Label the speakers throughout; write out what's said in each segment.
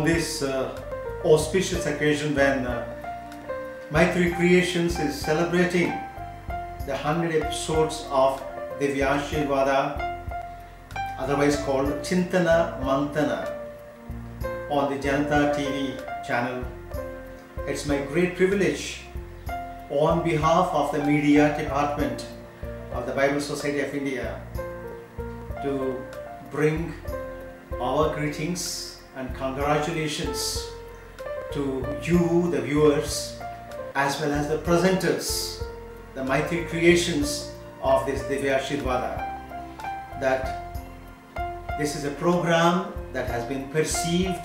Speaker 1: this uh, auspicious occasion when uh, Maitri Creations is celebrating the 100 episodes of Divyashirvada, otherwise called Chintana Mantana, on the Janata TV channel. It's my great privilege on behalf of the media department of the Bible Society of India to bring our greetings and congratulations to you, the viewers, as well as the presenters, the Maitri creations of this Divya Shirvada. That this is a program that has been perceived,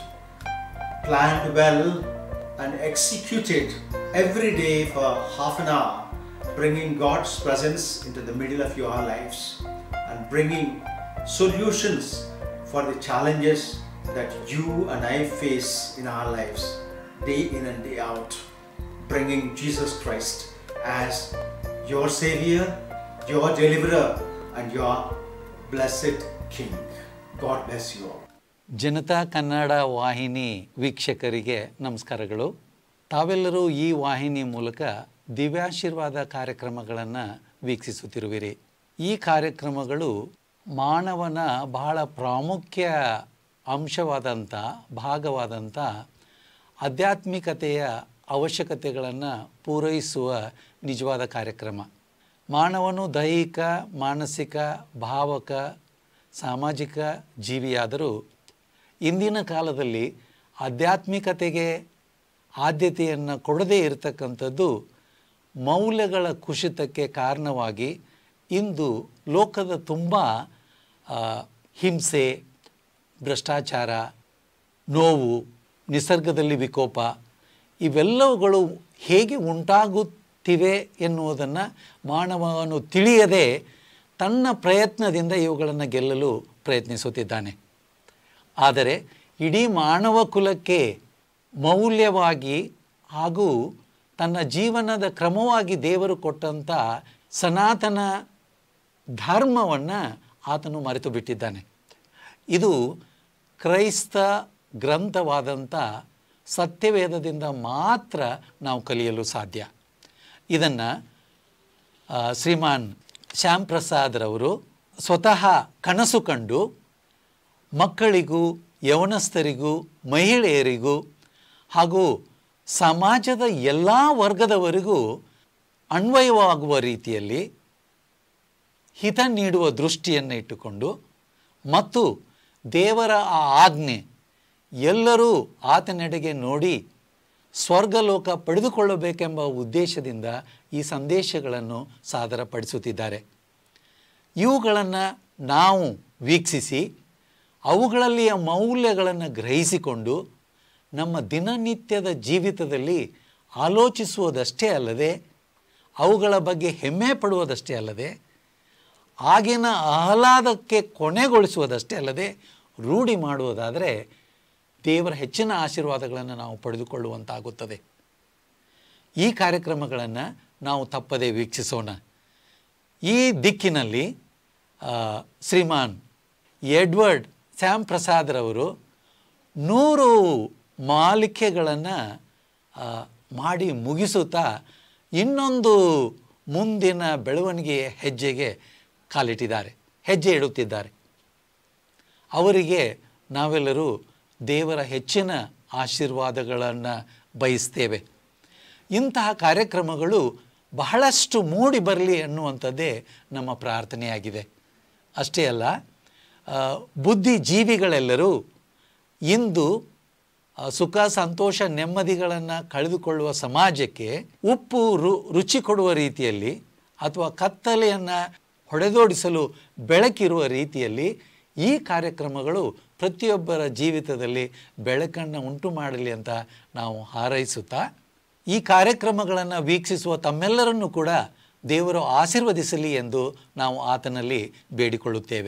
Speaker 1: planned well, and executed every day for half an hour, bringing God's presence into the middle of your lives and bringing solutions for the challenges that you and I face in our lives day in and day out, bringing Jesus Christ as your Savior, your Deliverer, and your blessed King. God bless you all.
Speaker 2: Janata Kannada ವಾಹಿನಿ ವೀಕ್ಷಕರಿಗೆ ನಮಸ್ಕಾರಗಳು ತಾವೆಲ್ಲರೂ ಈ ವಾಹಿನಿ ಮೂಲಕ ದಿವ್ಯಾಶೀರ್ವಾದ ಕಾರ್ಯಕ್ರಮಗಳನ್ನು ವೀಕ್ಷಿಸುತ್ತಿರುವಿರಿ ಈ ಕಾರ್ಯಕ್ರಮಗಳು ಮಾನವನ ಬಹಳ ಪ್ರಾಮುಖ್ಯ ಅಂಶವಾದಂಥ ಭಾಗವಾದಂಥ ಆಧ್ಯಾತ್ಮಿಕತೆಯ ಅವಶ್ಯಕತೆಗಳನ್ನು ಪೂರೈಸುವ ನಿಜವಾದ ಕಾರ್ಯಕ್ರಮ ಮಾನವನು ದೈಹಿಕ ಮಾನಸಿಕ ಭಾವಕ ಸಾಮಾಜಿಕ ಜೀವಿಯಾದರೂ ಇಂದಿನ ಕಾಲದಲ್ಲಿ ಆಧ್ಯಾತ್ಮಿಕತೆಗೆ ಆದ್ಯತೆಯನ್ನು ಕೊಡದೇ ಇರತಕ್ಕಂಥದ್ದು ಮೌಲ್ಯಗಳ ಕುಸಿತಕ್ಕೆ ಕಾರಣವಾಗಿ ಇಂದು ಲೋಕದ ತುಂಬ ಆ, ಹಿಂಸೆ ಭ್ರಷ್ಟಾಚಾರ ನೋವು ನಿಸರ್ಗದಲ್ಲಿ ವಿಕೋಪ ಇವೆಲ್ಲವುಗಳು ಹೇಗೆ ಉಂಟಾಗುತ್ತಿವೆ ಎನ್ನುವುದನ್ನು ಮಾನವನು ತಿಳಿಯದೆ ತನ್ನ ಪ್ರಯತ್ನದಿಂದ ಇವುಗಳನ್ನು ಗೆಲ್ಲಲು ಪ್ರಯತ್ನಿಸುತ್ತಿದ್ದಾನೆ ಆದರೆ ಇಡೀ ಮಾನವ ಕುಲಕ್ಕೆ ಮೌಲ್ಯವಾಗಿ ಹಾಗೂ ತನ್ನ ಜೀವನದ ಕ್ರಮವಾಗಿ ದೇವರು ಕೊಟ್ಟಂಥ ಸನಾತನ ಧರ್ಮವನ್ನು ಆತನು ಮರೆತು ಬಿಟ್ಟಿದ್ದಾನೆ ಇದು ಕ್ರೈಸ್ತ ಗ್ರಂಥವಾದಂಥ ಸತ್ಯವೇದದಿಂದ ಮಾತ್ರ ನಾವು ಕಲಿಯಲು ಸಾಧ್ಯ ಇದನ್ನು ಶ್ರೀಮಾನ್ ಶ್ಯಾಮ್ ಪ್ರಸಾದ್ರವರು ಸ್ವತಃ ಕನಸು ಕಂಡು ಮಕ್ಕಳಿಗೂ ಯವನಸ್ಥರಿಗೂ ಮಹಿಳೆಯರಿಗೂ ಹಾಗೂ ಸಮಾಜದ ಎಲ್ಲ ವರ್ಗದವರಿಗೂ ಅನ್ವಯವಾಗುವ ರೀತಿಯಲ್ಲಿ ಹಿತ ನೀಡುವ ದೃಷ್ಟಿಯನ್ನು ಇಟ್ಟುಕೊಂಡು ಮತ್ತು ದೇವರ ಆ ಆಜ್ಞೆ ಎಲ್ಲರೂ ಆತನೆಡೆಗೆ ನೋಡಿ ಸ್ವರ್ಗಲೋಕ ಪಡೆದುಕೊಳ್ಳಬೇಕೆಂಬ ಉದ್ದೇಶದಿಂದ ಈ ಸಂದೇಶಗಳನ್ನು ಸಾದರಪಡಿಸುತ್ತಿದ್ದಾರೆ ಇವುಗಳನ್ನು ನಾವು ವೀಕ್ಷಿಸಿ ಅವುಗಳಲ್ಲಿಯ ಮೌಲ್ಯಗಳನ್ನು ಗ್ರಹಿಸಿಕೊಂಡು ನಮ್ಮ ದಿನನಿತ್ಯದ ಜೀವಿತದಲ್ಲಿ ಆಲೋಚಿಸುವುದಷ್ಟೇ ಅಲ್ಲದೆ ಅವುಗಳ ಬಗ್ಗೆ ಹೆಮ್ಮೆ ಪಡುವುದಷ್ಟೇ ಅಲ್ಲದೆ ಆಗಿನ ಆಹ್ಲಾದಕ್ಕೆ ಕೊನೆಗೊಳಿಸುವುದಷ್ಟೇ ಅಲ್ಲದೆ ರೂಢಿ ಮಾಡುವುದಾದರೆ ದೇವರ ಹೆಚ್ಚಿನ ಆಶೀರ್ವಾದಗಳನ್ನು ನಾವು ಪಡೆದುಕೊಳ್ಳುವಂತಾಗುತ್ತದೆ ಈ ಕಾರ್ಯಕ್ರಮಗಳನ್ನು ನಾವು ತಪ್ಪದೇ ವೀಕ್ಷಿಸೋಣ ಈ ದಿಕ್ಕಿನಲ್ಲಿ ಆ, ಶ್ರೀಮಾನ್ ಎಡ್ವರ್ಡ್ ಸ್ಯಾಮ್ ಪ್ರಸಾದ್ರವರು ನೂರು ಮಾಲಿಕೆಗಳನ್ನು ಮಾಡಿ ಮುಗಿಸುತ್ತಾ ಇನ್ನೊಂದು ಮುಂದಿನ ಬೆಳವಣಿಗೆಯ ಹೆಜ್ಜೆಗೆ ಕಾಲಿಟ್ಟಿದ್ದಾರೆ ಹೆಜ್ಜೆ ಇಡುತ್ತಿದ್ದಾರೆ ಅವರಿಗೆ ನಾವೆಲ್ಲರೂ ದೇವರ ಹೆಚ್ಚಿನ ಆಶೀರ್ವಾದಗಳನ್ನು ಬಯಸ್ತೇವೆ ಇಂತಹ ಕಾರ್ಯಕ್ರಮಗಳು ಬಹಳಷ್ಟು ಮೂಡಿ ಬರಲಿ ಅನ್ನುವಂಥದ್ದೇ ನಮ್ಮ ಪ್ರಾರ್ಥನೆಯಾಗಿದೆ ಅಷ್ಟೇ ಅಲ್ಲ ಆ, ಬುದ್ಧಿಜೀವಿಗಳೆಲ್ಲರೂ ಇಂದು ಆ, ಸುಖ ಸಂತೋಷ ನೆಮ್ಮದಿಗಳನ್ನು ಕಳೆದುಕೊಳ್ಳುವ ಸಮಾಜಕ್ಕೆ ಉಪ್ಪು ರು ರುಚಿ ಕೊಡುವ ರೀತಿಯಲ್ಲಿ ಅಥವಾ ಕತ್ತಲೆಯನ್ನು ಹೊಡೆದೋಡಿಸಲು ಬೆಳಕಿರುವ ರೀತಿಯಲ್ಲಿ ಈ ಕಾರ್ಯಕ್ರಮಗಳು ಪ್ರತಿಯೊಬ್ಬರ ಜೀವಿತದಲ್ಲಿ ಬೆಳಕನ್ನು ಉಂಟು ಮಾಡಲಿ ಅಂತ ನಾವು ಹಾರೈಸುತ್ತಾ ಈ ಕಾರ್ಯಕ್ರಮಗಳನ್ನು ವೀಕ್ಷಿಸುವ ತಮ್ಮೆಲ್ಲರನ್ನೂ ಕೂಡ ದೇವರು ಆಶೀರ್ವದಿಸಲಿ ಎಂದು ನಾವು ಆತನಲ್ಲಿ ಬೇಡಿಕೊಳ್ಳುತ್ತೇವೆ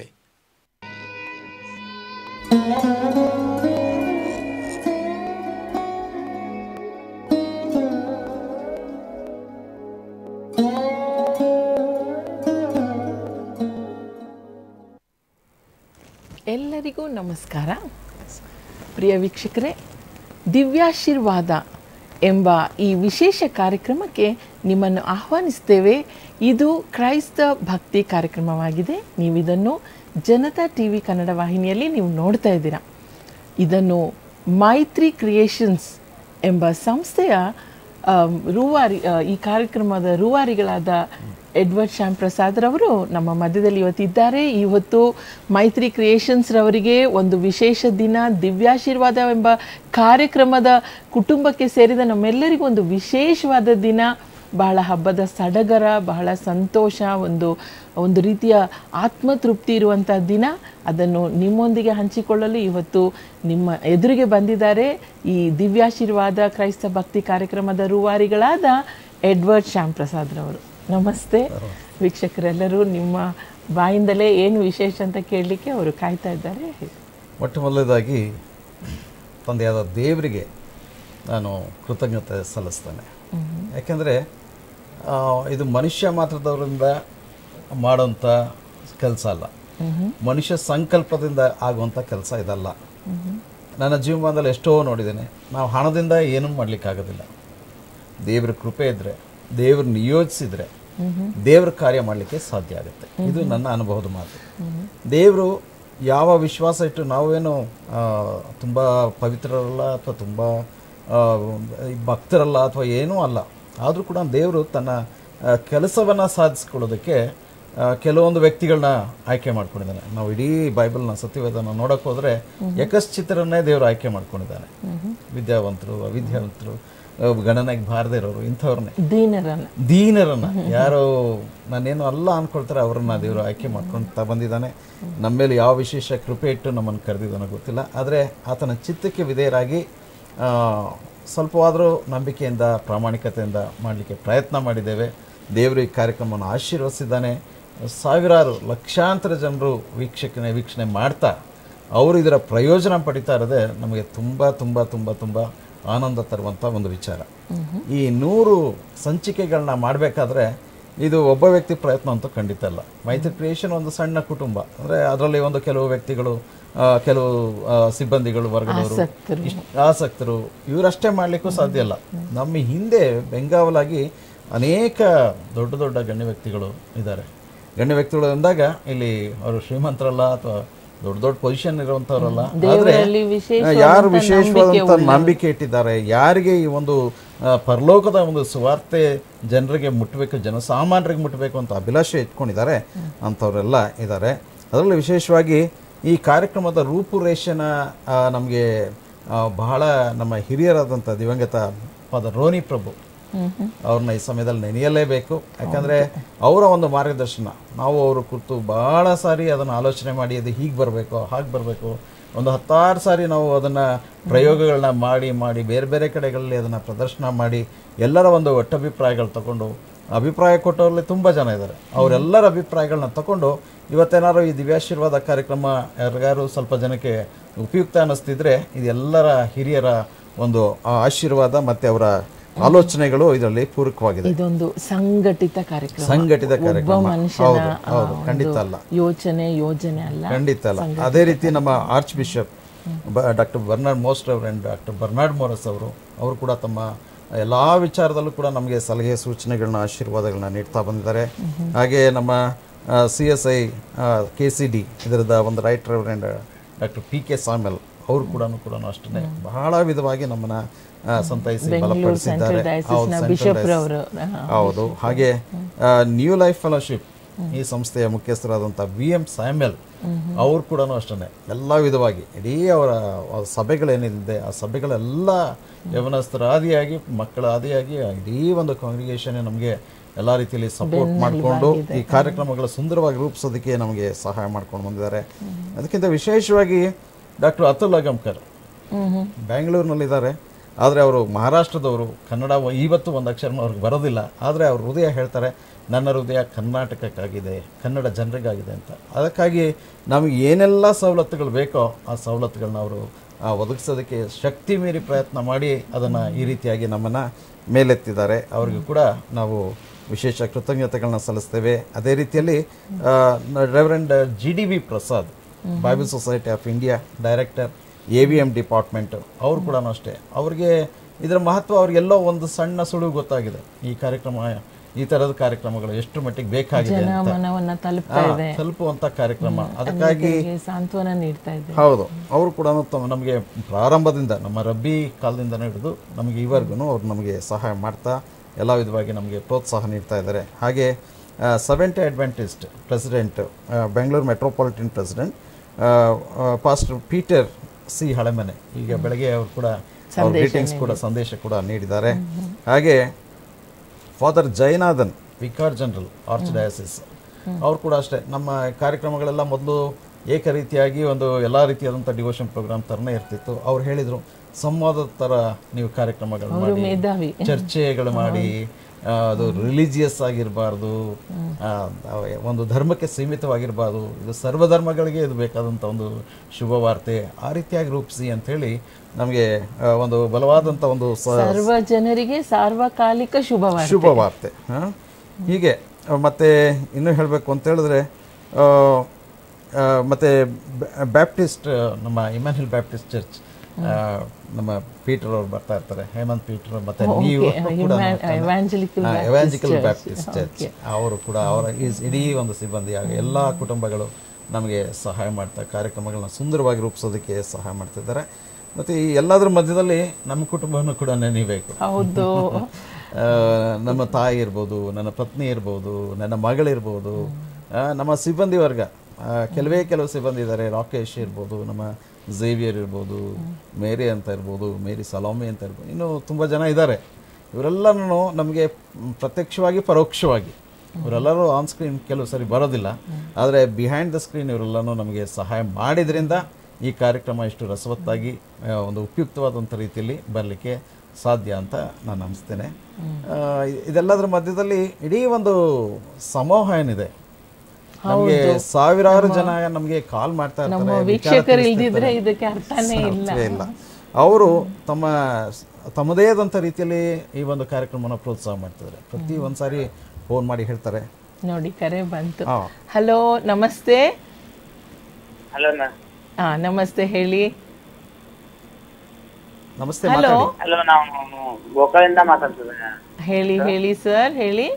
Speaker 3: ಎಲ್ಲರಿಗೂ ನಮಸ್ಕಾರ ಪ್ರಿಯ ವೀಕ್ಷಕರೇ ದಿವ್ಯಾಶೀರ್ವಾದ ಎಂಬ ಈ ವಿಶೇಷ ಕಾರ್ಯಕ್ರಮಕ್ಕೆ ನಿಮ್ಮನ್ನು ಆಹ್ವಾನಿಸ್ತೇವೆ ಇದು ಕ್ರೈಸ್ತ ಭಕ್ತಿ ಕಾರ್ಯಕ್ರಮವಾಗಿದೆ ನೀವಿದನ್ನು ಜನತಾ ಟಿ ವಿ ಕನ್ನಡ ವಾಹಿನಿಯಲ್ಲಿ ನೀವು ನೋಡ್ತಾ ಇದ್ದೀರಾ ಇದನ್ನು ಮೈತ್ರಿ ಕ್ರಿಯೇಷನ್ಸ್ ಎಂಬ ಸಂಸ್ಥೆಯ ಆಮ್, ರೂವಾರಿ ಆ, ಈ ಕಾರ್ಯಕ್ರಮದ ರೂವಾರಿಗಳಾದ ಎಡ್ವರ್ಡ್ ಶ್ಯಾಮ್ ಪ್ರಸಾದ್ ರವರು ನಮ್ಮ ಮಧ್ಯದಲ್ಲಿ ಇವತ್ತಿದ್ದಾರೆ ಇವತ್ತು ಮೈತ್ರಿ ಕ್ರಿಯೇಷನ್ಸ್ ರವರಿಗೆ ಒಂದು ವಿಶೇಷ ದಿನ ದಿವ್ಯಾಶೀರ್ವಾದ ಎಂಬ ಕಾರ್ಯಕ್ರಮದ ಕುಟುಂಬಕ್ಕೆ ಸೇರಿದ ನಮ್ಮೆಲ್ಲರಿಗೂ ಒಂದು ವಿಶೇಷವಾದ ದಿನ ಬಹಳ ಹಬ್ಬದ ಸಡಗರ ಬಹಳ ಸಂತೋಷ ಒಂದು ಒಂದು ರೀತಿಯ ಆತ್ಮತೃಪ್ತಿ ಇರುವಂಥ ದಿನ ಅದನ್ನು ನಿಮ್ಮೊಂದಿಗೆ ಹಂಚಿಕೊಳ್ಳಲು ಇವತ್ತು ನಿಮ್ಮ ಎದುರಿಗೆ ಬಂದಿದ್ದಾರೆ ಈ ದಿವ್ಯಾಶೀರ್ವಾದ ಕ್ರೈಸ್ತ ಭಕ್ತಿ ಕಾರ್ಯಕ್ರಮದ ರೂವಾರಿಗಳಾದ ಎಡ್ವರ್ಡ್ ಶ್ಯಾಮ್ ಪ್ರಸಾದ್ ರವರು ನಮಸ್ತೆ ವೀಕ್ಷಕರೆಲ್ಲರೂ ನಿಮ್ಮ ಬಾಯಿಂದಲೇ ಏನು ವಿಶೇಷ ಅಂತ ಕೇಳಲಿಕ್ಕೆ ಅವರು ಕಾಯ್ತಾ ಇದ್ದಾರೆ
Speaker 4: ಮೊಟ್ಟ ಮೊದಲನೇದಾಗಿ ತಂದೆಯಾದ ದೇವರಿಗೆ ನಾನು ಕೃತಜ್ಞತೆ ಸಲ್ಲಿಸ್ತೇನೆ ಯಾಕೆಂದರೆ ಇದು ಮನುಷ್ಯ ಮಾತ್ರದವರಿಂದ ಮಾಡೋಂಥ ಕೆಲಸ ಅಲ್ಲ ಮನುಷ್ಯ ಸಂಕಲ್ಪದಿಂದ ಆಗುವಂಥ ಕೆಲಸ ಇದಲ್ಲ ನನ್ನ ಜೀವಮಾನದಲ್ಲಿ ಎಷ್ಟೋ ನೋಡಿದ್ದೇನೆ ನಾವು ಹಣದಿಂದ ಏನೂ ಮಾಡಲಿಕ್ಕಾಗೋದಿಲ್ಲ ದೇವರ ಕೃಪೆ ಇದ್ದರೆ ದೇವ್ರು ನಿಯೋಜಿಸಿದ್ರೆ ದೇವ್ರ ಕಾರ್ಯ ಮಾಡಲಿಕ್ಕೆ ಸಾಧ್ಯ ಆಗುತ್ತೆ ಇದು ನನ್ನ ಅನುಭವದ ಮಾತು ದೇವರು ಯಾವ ವಿಶ್ವಾಸ ಇಟ್ಟು ನಾವೇನು ಆ, ತುಂಬ ಪವಿತ್ರರಲ್ಲ ಅಥವಾ ತುಂಬ ಆ, ಭಕ್ತರಲ್ಲ ಅಥವಾ ಏನೂ ಅಲ್ಲ ಆದರೂ ಕೂಡ ದೇವರು ತನ್ನ ಕೆಲಸವನ್ನು ಸಾಧಿಸ್ಕೊಳ್ಳೋದಕ್ಕೆ ಆ, ಕೆಲವೊಂದು ವ್ಯಕ್ತಿಗಳನ್ನ ಆಯ್ಕೆ ಮಾಡ್ಕೊಂಡಿದ್ದಾನೆ ನಾವು ಇಡೀ ಬೈಬಲ್ನ ಸತ್ಯವೇದನ ನೋಡಕ್ ಹೋದ್ರೆ ಯಕಶ್ಚಿತ್ರನ್ನೇ ದೇವರು ಆಯ್ಕೆ ಮಾಡ್ಕೊಂಡಿದ್ದಾನೆ ವಿದ್ಯಾವಂತರು ಅವಿದ್ಯಾವಂತರು ಆ, ಗಣನೆಗೆ ಬಾರದೇ ಇರೋರು ಇಂಥವ್ರನ್ನೇ
Speaker 3: ದೀನರನ್ನ
Speaker 4: ದೀನರನ್ನ ಯಾರು ನಾನೇನು ಅಲ್ಲ ಅನ್ಕೊಳ್ತಾರೆ ಅವರನ್ನ ದೇವರು ಆಯ್ಕೆ ಮಾಡ್ಕೊಂತ ಬಂದಿದ್ದಾನೆ ನಮ್ಮ ಮೇಲೆ ಯಾವ ವಿಶೇಷ ಕೃಪೆ ಇಟ್ಟು ನಮ್ಮನ್ನು ಕರೆದಿದ್ದಾನೋ ಗೊತ್ತಿಲ್ಲ ಆದರೆ ಆತನ ಚಿತ್ತಕ್ಕೆ ವಿಧೇಯರಾಗಿ ಆ, ಸ್ವಲ್ಪವಾದರೂ ನಂಬಿಕೆಯಿಂದ ಪ್ರಾಮಾಣಿಕತೆಯಿಂದ ಮಾಡಲಿಕ್ಕೆ ಪ್ರಯತ್ನ ಮಾಡಿದ್ದೇವೆ ದೇವರು ಈ ಕಾರ್ಯಕ್ರಮವನ್ನು ಆಶೀರ್ವದಿಸಿದ್ದಾನೆ ಸಾವಿರಾರು ಲಕ್ಷಾಂತರ ಜನರು ವೀಕ್ಷಕನೆ ವೀಕ್ಷಣೆ ಮಾಡ್ತಾ ಅವರು ಇದರ ಪ್ರಯೋಜನ ಪಡಿತಾ ಇರೋದೇ ನಮಗೆ ತುಂಬ ತುಂಬ ತುಂಬ ತುಂಬ ಆನಂದ ತರುವಂಥ ಒಂದು ವಿಚಾರ ಈ ನೂರು ಸಂಚಿಕೆಗಳನ್ನ ಮಾಡಬೇಕಾದ್ರೆ ಇದು ಒಬ್ಬ ವ್ಯಕ್ತಿ ಪ್ರಯತ್ನ ಅಂತೂ ಖಂಡಿತ ಅಲ್ಲ ಮೈತ್ರಿ ಕ್ರಿಯೇಷನ್ ಒಂದು ಸಣ್ಣ ಕುಟುಂಬ ಅಂದರೆ ಅದರಲ್ಲಿ ಒಂದು ಕೆಲವು ವ್ಯಕ್ತಿಗಳು ಆ, ಕೆಲವು ಆ, ಸಿಬ್ಬಂದಿಗಳು ವರ್ಗದವರು ಇಷ್ಟ್- ಆಸಕ್ತರು ಇವರಷ್ಟೇ ಮಾಡಲಿಕ್ಕೂ ಸಾಧ್ಯ ಇಲ್ಲ ನಮ್ಮ ಹಿಂದೆ ಬೆಂಗಾವಲಾಗಿ ಅನೇಕ ದೊಡ್ಡ ದೊಡ್ಡ ಗಣ್ಯ ವ್ಯಕ್ತಿಗಳು ಇದ್ದಾರೆ ಗಣ್ಯ ವ್ಯಕ್ತಿಗಳು ಅಂದಾಗ ಇಲ್ಲಿ ಅವರು ಶ್ರೀಮಂತರಲ್ಲ ಅಥವಾ ದೊಡ್ಡ ದೊಡ್ಡ ಪೊಸಿಷನ್ ಇರುವಂತವರಲ್ಲ ಆದ್ರೆ
Speaker 3: ದೇವರಲ್ಲಿ ವಿಶೇಷವಾದಂಥ
Speaker 4: ಯಾರು ವಿಶೇಷವಾದಂತ ನಂಬಿಕೆ ಇಟ್ಟಿದ್ದಾರೆ ಯಾರಿಗೆ ಈ ಒಂದು ಆ, ಪರಲೋಕದ ಒಂದು ಸುವಾರ್ತೆ ಜನರಿಗೆ ಮುಟ್ಟಬೇಕು ಜನಸಾಮಾನ್ಯರಿಗೆ ಮುಟ್ಟಬೇಕು ಅಂತ ಅಭಿಲಾಷೆ ಇಟ್ಕೊಂಡಿದ್ದಾರೆ ಅಂಥವರೆಲ್ಲ ಇದ್ದಾರೆ ಅದರಲ್ಲಿ ವಿಶೇಷವಾಗಿ ಈ ಕಾರ್ಯಕ್ರಮದ ರೂಪುರೇಷನ ನಮಗೆ ಬಹಳ ನಮ್ಮ ಹಿರಿಯರಾದಂಥ ದಿವಂಗತ ಫಾದರ್ ರೋನಿ ಪ್ರಭು ಅವ್ರನ್ನ ಈ ಸಮಯದಲ್ಲಿ ನೆನೆಯಲೇಬೇಕು ಯಾಕಂದ್ರೆ ಅವರ ಒಂದು ಮಾರ್ಗದರ್ಶನ ನಾವು ಅವರು ಕುರಿತು ಬಹಳ ಸಾರಿ ಅದನ್ನು ಆಲೋಚನೆ ಮಾಡಿ ಅದು ಹೀಗೆ ಬರಬೇಕು ಹಾಗೆ ಬರಬೇಕು ಒಂದು ಹತ್ತಾರು ಸಾರಿ ನಾವು ಅದನ್ನ ಪ್ರಯೋಗಗಳನ್ನ ಮಾಡಿ ಮಾಡಿ ಬೇರೆ ಬೇರೆ ಕಡೆಗಳಲ್ಲಿ ಅದನ್ನ ಪ್ರದರ್ಶನ ಮಾಡಿ ಎಲ್ಲರ ಒಂದು ಒಟ್ಟಭಿಪ್ರಾಯಗಳು ತಗೊಂಡು ಅಭಿಪ್ರಾಯ ಕೊಟ್ಟವರಲ್ಲಿ ತುಂಬ ಜನ ಇದ್ದಾರೆ ಅವರೆಲ್ಲರ ಅಭಿಪ್ರಾಯಗಳನ್ನ ತಗೊಂಡು ಇವತ್ತೇನಾದ್ರು ಈ ದಿವ್ಯಾಶೀರ್ವಾದ ಕಾರ್ಯಕ್ರಮ ಯಾರಿಗಾರು ಸ್ವಲ್ಪ ಜನಕ್ಕೆ ಉಪಯುಕ್ತ ಅನ್ನಿಸ್ತಿದ್ರೆ ಇದೆಲ್ಲರ ಹಿರಿಯರ ಒಂದು ಆ ಆಶೀರ್ವಾದ ಮತ್ತೆ ಅವರ ಆಲೋಚನೆಗಳು ಇದರಲ್ಲಿ ಪೂರಕವಾಗಿದೆ
Speaker 3: ಇದೊಂದು ಸಂಘಟಿತ ಕಾರ್ಯಕ್ರಮ
Speaker 4: ಸಂಘಟಿತ
Speaker 3: ಒಬ್ಬ
Speaker 4: ಕಾರ್ಯಕ್ರಮ
Speaker 3: ಮನುಷ್ಯನ
Speaker 4: ಹೌದು
Speaker 3: ಆ,
Speaker 4: ಹೌದು
Speaker 3: ಒಂದು
Speaker 4: ಖಂಡಿತ ಅಲ್ಲ
Speaker 3: ಯೋಚನೆ ಯೋಜನೆ ಅಲ್ಲ
Speaker 4: ಖಂಡಿತ ಅಲ್ಲ ಅದೇ ರೀತಿ ನಮ್ಮ ಆರ್ಚ್ ಬಿಷಪ್ ಡಾಕ್ಟರ್ ಬರ್ನಾರ್ಡ್ ಮೋಸ್ಟ್ ಅಂಡ್ ಡಾಕ್ಟರ್ ಬರ್ನಾರ್ಡ್ ಮೋರಸ್ ಅವರು ಅವರು ಕೂಡ ತಮ್ಮ ಎಲ್ಲ ವಿಚಾರದಲ್ಲೂ ಕೂಡ ನಮಗೆ ಸಲಹೆ ಸೂಚನೆಗಳನ್ನ ಆಶೀರ್ವಾದಗಳನ್ನ ನೀಡ್ತಾ ಬಂದಿದ್ದಾರೆ ಹಾಗೆ ನಮ್ಮ C S I K C D ಇದರದ ಒಂದು right reverend doctor P K Samuel ಅವರು ಕೂಡ ಕೂಡ ಅಷ್ಟೇ ಬಹಳ ವಿಧವಾಗಿ ನಮ್ಮನ್ನ ಆ, ಸಂತೈಸಿ ಬಲಪಡಿಸಿದ್ದಾರೆ ಹೌದು, Central
Speaker 3: ಬಿಷಪ್
Speaker 4: Diocese.
Speaker 3: ರವರು
Speaker 4: ಹೌದು ಹಾಗೆ ನ್ಯೂ ಲೈಫ್ ಫೆಲೋಶಿಪ್ ಈ ಸಂಸ್ಥೆಯ ಮುಖ್ಯಸ್ಥರಾದಂಥ ವಿ ಎಂ ಸ್ಯಾಮ್ಯಲ್ ಅವ್ರು ಕೂಡ ಅಷ್ಟೇ ಎಲ್ಲ ವಿಧವಾಗಿ ಇಡೀ ಅವರ ಆ ಸಭೆಗಳೇನಿದೆ ಆ ಸಭೆಗಳೆಲ್ಲ ಯವನಸ್ಥರ ಆದಿಯಾಗಿ ಮಕ್ಕಳ ಆದಿಯಾಗಿ ಇಡೀ ಒಂದು ಕಾಂಗ್ರಿಗೇಷನ್ ನಮಗೆ ಎಲ್ಲ ರೀತಿಯಲ್ಲಿ ಸಪೋರ್ಟ್ ಮಾಡಿಕೊಂಡು ಈ ಕಾರ್ಯಕ್ರಮಗಳ ಸುಂದರವಾಗಿ ರೂಪಿಸೋದಕ್ಕೆ ನಮಗೆ ಸಹಾಯ ಮಾಡ್ಕೊಂಡು ಬಂದಿದ್ದಾರೆ ಅದಕ್ಕಿಂತ ವಿಶೇಷವಾಗಿ ಡಾಕ್ಟರ್ ಅತುಲ್ ಅಗಂಕರ್ ಬ್ಯಾಂಗ್ಳೂರಿನಲ್ಲಿದ್ದಾರೆ ಆದರೆ ಅವರು ಮಹಾರಾಷ್ಟ್ರದವರು ಕನ್ನಡ ವ- ಇವತ್ತು ಒಂದು ಅಕ್ಷರನೂ ಅವ್ರಿಗೆ ಬರೋದಿಲ್ಲ ಆದರೆ ಅವ್ರ ಹೃದಯ ಹೇಳ್ತಾರೆ ನನ್ನ ಹೃದಯ ಕರ್ನಾಟಕಕ್ಕಾಗಿದೆ ಕನ್ನಡ ಜನರಿಗಾಗಿದೆ ಅಂತ ಅದಕ್ಕಾಗಿ ನಮಗೆ ಏನೆಲ್ಲ ಸವಲತ್ತುಗಳು ಬೇಕೋ ಆ ಸವಲತ್ತುಗಳನ್ನ ಅವರು ಆ, ಒದಗಿಸೋದಕ್ಕೆ ಶಕ್ತಿ ಮೀರಿ ಪ್ರಯತ್ನ ಮಾಡಿ ಅದನ್ನು ಈ ರೀತಿಯಾಗಿ ನಮ್ಮನ್ನು ಮೇಲೆತ್ತಿದ್ದಾರೆ ಅವರಿಗೂ ಕೂಡ ನಾವು ವಿಶೇಷ ಕೃತಜ್ಞತೆಗಳನ್ನ ಸಲ್ಲಿಸ್ತೇವೆ ಅದೇ ರೀತಿಯಲ್ಲಿ reverend G D V Prasad Bible Society of India director A V M department ಅವ್ರು ಕೂಡ ಅಷ್ಟೇ ಅವ್ರಿಗೆ ಇದರ ಮಹತ್ವ ಅವ್ರಿಗೆಲ್ಲೋ ಒಂದು ಸಣ್ಣ ಸುಳಿವು ಗೊತ್ತಾಗಿದೆ ಈ ಕಾರ್ಯಕ್ರಮ ಈ ಥರದ ಕಾರ್ಯಕ್ರಮಗಳು ಎಷ್ಟು ಮಟ್ಟಿಗೆ ಬೇಕಾಗಿದೆ
Speaker 3: ಜನ
Speaker 4: ಅಂತ
Speaker 3: ಮನವನ್ನ ತಲುಪ್ತಾ
Speaker 4: ಹಾ,
Speaker 3: ಇದೆ
Speaker 4: ತಲುಪುವಂಥ ಕಾರ್ಯಕ್ರಮ ಅದಕ್ಕಾಗಿ
Speaker 3: ಅನೇಕರಿಗೆ ಸಾಂತ್ವನ ನೀಡ್ತಾ ಇದೆ
Speaker 4: ಹೌದು ಅವರು ಕೂಡ ತಮ್ಮ ನಮಗೆ ಪ್ರಾರಂಭದಿಂದ ನಮ್ಮ ರಬ್ಬಿ ಕಾಲದಿಂದನೇ ಹಿಡಿದು ನಮಗೆ ಈವರೆಗೂ ಅವ್ರು ನಮಗೆ ಸಹಾಯ ಮಾಡ್ತಾ ಎಲ್ಲ ವಿಧವಾಗಿ ನಮಗೆ ಪ್ರೋತ್ಸಾಹ ನೀಡ್ತಾ ಇದ್ದಾರೆ ಹಾಗೆ seventh Adventist president Bengaluru metropolitan president pastor Peter C Halemane ಈಗ ಬೆಳಗ್ಗೆ ಅವರು ಕೂಡ ಅವ್ರ ಗ್ರೀಟಿಂಗ್ಸ್ ಕೂಡ ಸಂದೇಶ ಕೂಡ ನೀಡಿದ್ದಾರೆ ಹಾಗೆ father Jonathan vicar general archdiocese ಅವ್ರು ಕೂಡ ಅಷ್ಟೇ ನಮ್ಮ ಕಾರ್ಯಕ್ರಮಗಳೆಲ್ಲ ಮೊದಲು ಏಕರೀತಿಯಾಗಿ ಒಂದು ಎಲ್ಲ ರೀತಿಯಾದಂಥ ಡಿವೋಷನ್ ಪ್ರೋಗ್ರಾಮ್ ಥರನೇ ಇರ್ತಿತ್ತು ಅವ್ರು ಹೇಳಿದರು ಸಂವಾದದ ಥರ ನೀವು ಕಾರ್ಯಕ್ರಮಗಳು ಮಾಡಿ
Speaker 3: ಮೇಧಾವಿ
Speaker 4: ಚರ್ಚೆಗಳು ಮಾಡಿ ಆ, ಅದು ರಿಲಿಜಿಯಸ್ ಆಗಿರಬಾರ್ದು ಒಂದು ಧರ್ಮಕ್ಕೆ ಸೀಮಿತವಾಗಿರಬಾರ್ದು ಇದು ಸರ್ವಧರ್ಮಗಳಿಗೆ ಇದು ಬೇಕಾದಂಥ ಒಂದು ಶುಭ ವಾರ್ತೆ ಆ ರೀತಿಯಾಗಿ ರೂಪಿಸಿ ಅಂಥೇಳಿ ನಮಗೆ ಆ, ಒಂದು ಬಲವಾದಂಥ ಒಂದು ಸ
Speaker 3: ಸರ್ವ ಜನರಿಗೆ ಸಾರ್ವಕಾಲಿಕ ಶುಭವಾರ
Speaker 4: ಶುಭ ವಾರ್ತೆ ಹ? ಹೀಗೆ ಆ, ಮತ್ತೆ ಇನ್ನೂ ಹೇಳಬೇಕು ಅಂತ ಹೇಳಿದ್ರೆ ಆ, ಆ, ಮತ್ತೆ ಬ್ಯಾ- ಬ್ಯಾಪ್ಟಿಸ್ಟ್ ಆ, ನಮ್ಮ ಇಮ್ಯಾನ್ಯಲ್ ಬ್ಯಾಪ್ಟಿಸ್ಟ್ ಚರ್ಚ್ ಆ, ನಮ್ಮ ಪೀಟರ್ ಅವ್ರು ಬರ್ತಾ ಇರ್ತಾರೆ ಹೇಮಂತ್ ಪೀಟರ್ ಮತ್ತೆ ನೀವು ಕೂಡ
Speaker 3: evangelical Baptist
Speaker 4: evangelical
Speaker 3: Church.
Speaker 4: Baptist church ಅವರು ಕೂಡ ಅವರ ಈ ಇಡೀ ಒಂದು ಸಿಬ್ಬಂದಿ ಹಾಗೆ ಎಲ್ಲ ಕುಟುಂಬಗಳು ನಮಗೆ ಸಹಾಯ ಮಾಡ್ತಾ ಕಾರ್ಯಕ್ರಮಗಳನ್ನ ಸುಂದರವಾಗಿ ರೂಪಿಸೋದಕ್ಕೆ ಸಹಾಯ ಮಾಡ್ತಿದ್ದಾರೆ ಮತ್ತು ಈ ಎಲ್ಲದರ ಮಧ್ಯದಲ್ಲಿ ನಮ್ಮ ಕುಟುಂಬವನ್ನು ಕೂಡ ನೆನೀಬೇಕು
Speaker 3: ಹೌದು
Speaker 4: ಆ, ನಮ್ಮ ತಾಯಿ ಇರ್ಬೋದು ನನ್ನ ಪತ್ನಿ ಇರ್ಬೋದು ನನ್ನ ಮಗಳಿರ್ಬೋದು ಆ, ನಮ್ಮ ಸಿಬ್ಬಂದಿ ವರ್ಗ ಆ, ಕೆಲವೇ ಕೆಲವು ಸಿಬ್ಬಂದಿ ಇದ್ದಾರೆ ರಾಕೇಶ್ ಇರ್ಬೋದು ನಮ್ಮ ಝೇವಿಯರ್ ಇರ್ಬೋದು ಮೇರಿ ಅಂತ ಇರ್ಬೋದು ಮೇರಿ ಸಲೋಮಿ ಅಂತ ಇರ್ಬೋದು ಇನ್ನೂ ತುಂಬ ಜನ ಇದ್ದಾರೆ ಇವರೆಲ್ಲನೂ ನಮಗೆ ಪ್ರತ್ಯಕ್ಷವಾಗಿ ಪರೋಕ್ಷವಾಗಿ ಇವರೆಲ್ಲರೂ ಆನ್ ಸ್ಕ್ರೀನ್ ಕೆಲವು ಸರಿ ಬರೋದಿಲ್ಲ ಆದರೆ ಬಿಹೈಂಡ್ ದ ಸ್ಕ್ರೀನ್ ಇವರೆಲ್ಲನೂ ನಮಗೆ ಸಹಾಯ ಮಾಡಿದ್ರಿಂದ ಈ ಕಾರ್ಯಕ್ರಮ ಇಷ್ಟು ರಸವತ್ತಾಗಿ ಆ, ಒಂದು ಉಪಯುಕ್ತವಾದಂಥ ರೀತಿಯಲ್ಲಿ ಬರಲಿಕ್ಕೆ ಸಾಧ್ಯ ಅಂತ ನಾನು ಅನಿಸ್ತೇನೆ ಆ, ಇದೆಲ್ಲದರ ಮಧ್ಯದಲ್ಲಿ ಇಡೀ ಒಂದು ಸಮೂಹ ಏನಿದೆ ನಮಗೆ ಸಾವಿರಾರು ಜನ ನಮಗೆ ಕಾಲ್ ಮಾಡ್ತಾ
Speaker 3: ನಮ್ಮ
Speaker 4: ಇರ್ತಾರೆ ವಿಚಾರ
Speaker 3: ವೀಕ್ಷಕರು
Speaker 4: ತಿಳಿಸ್ತಾ
Speaker 3: ಇಲ್ದಿದ್ರೆ
Speaker 4: ಇರ್ತಾರೆ.
Speaker 3: ಇದಕ್ಕೆ ಅರ್ಥನೇ ಇಲ್ಲ
Speaker 4: ಸಾಧ್ಯವೇ ಇಲ್ಲ ಅವರು ತಮ್ಮ ತಮ್ಮದೇ ಆದಂಥ ರೀತಿಯಲ್ಲಿ ಈ ಒಂದು ಕಾರ್ಯಕ್ರಮನ ಪ್ರೋತ್ಸಾಹ ಮಾಡ್ತಿದ್ದಾರೆ ಪ್ರತಿ ಒಂದ್ಸಾರಿ ಫೋನ್ ಮಾಡಿ ಹೇಳ್ತಾರೆ
Speaker 3: ನೋಡಿ ಕರೆ ಬಂತು
Speaker 4: ಹಾ
Speaker 3: ಹಲೋ ನಮಸ್ತೆ
Speaker 5: ಹಲೋ ನಾ
Speaker 3: ಹಾ ನಮಸ್ತೆ ಹೇಳಿ
Speaker 4: ನಮಸ್ತೆ
Speaker 3: ಹಲೋ
Speaker 4: ಮಾತಾಡಿ
Speaker 5: ಹಲೋ ನಾವು ಗೋಕಳಿಂದ ಮಾತಾಡ್ತಿದ್ದೇನೆ
Speaker 3: ಹೇಳಿ ಹೇಳಿ ಸರ್ ಹೇಳಿ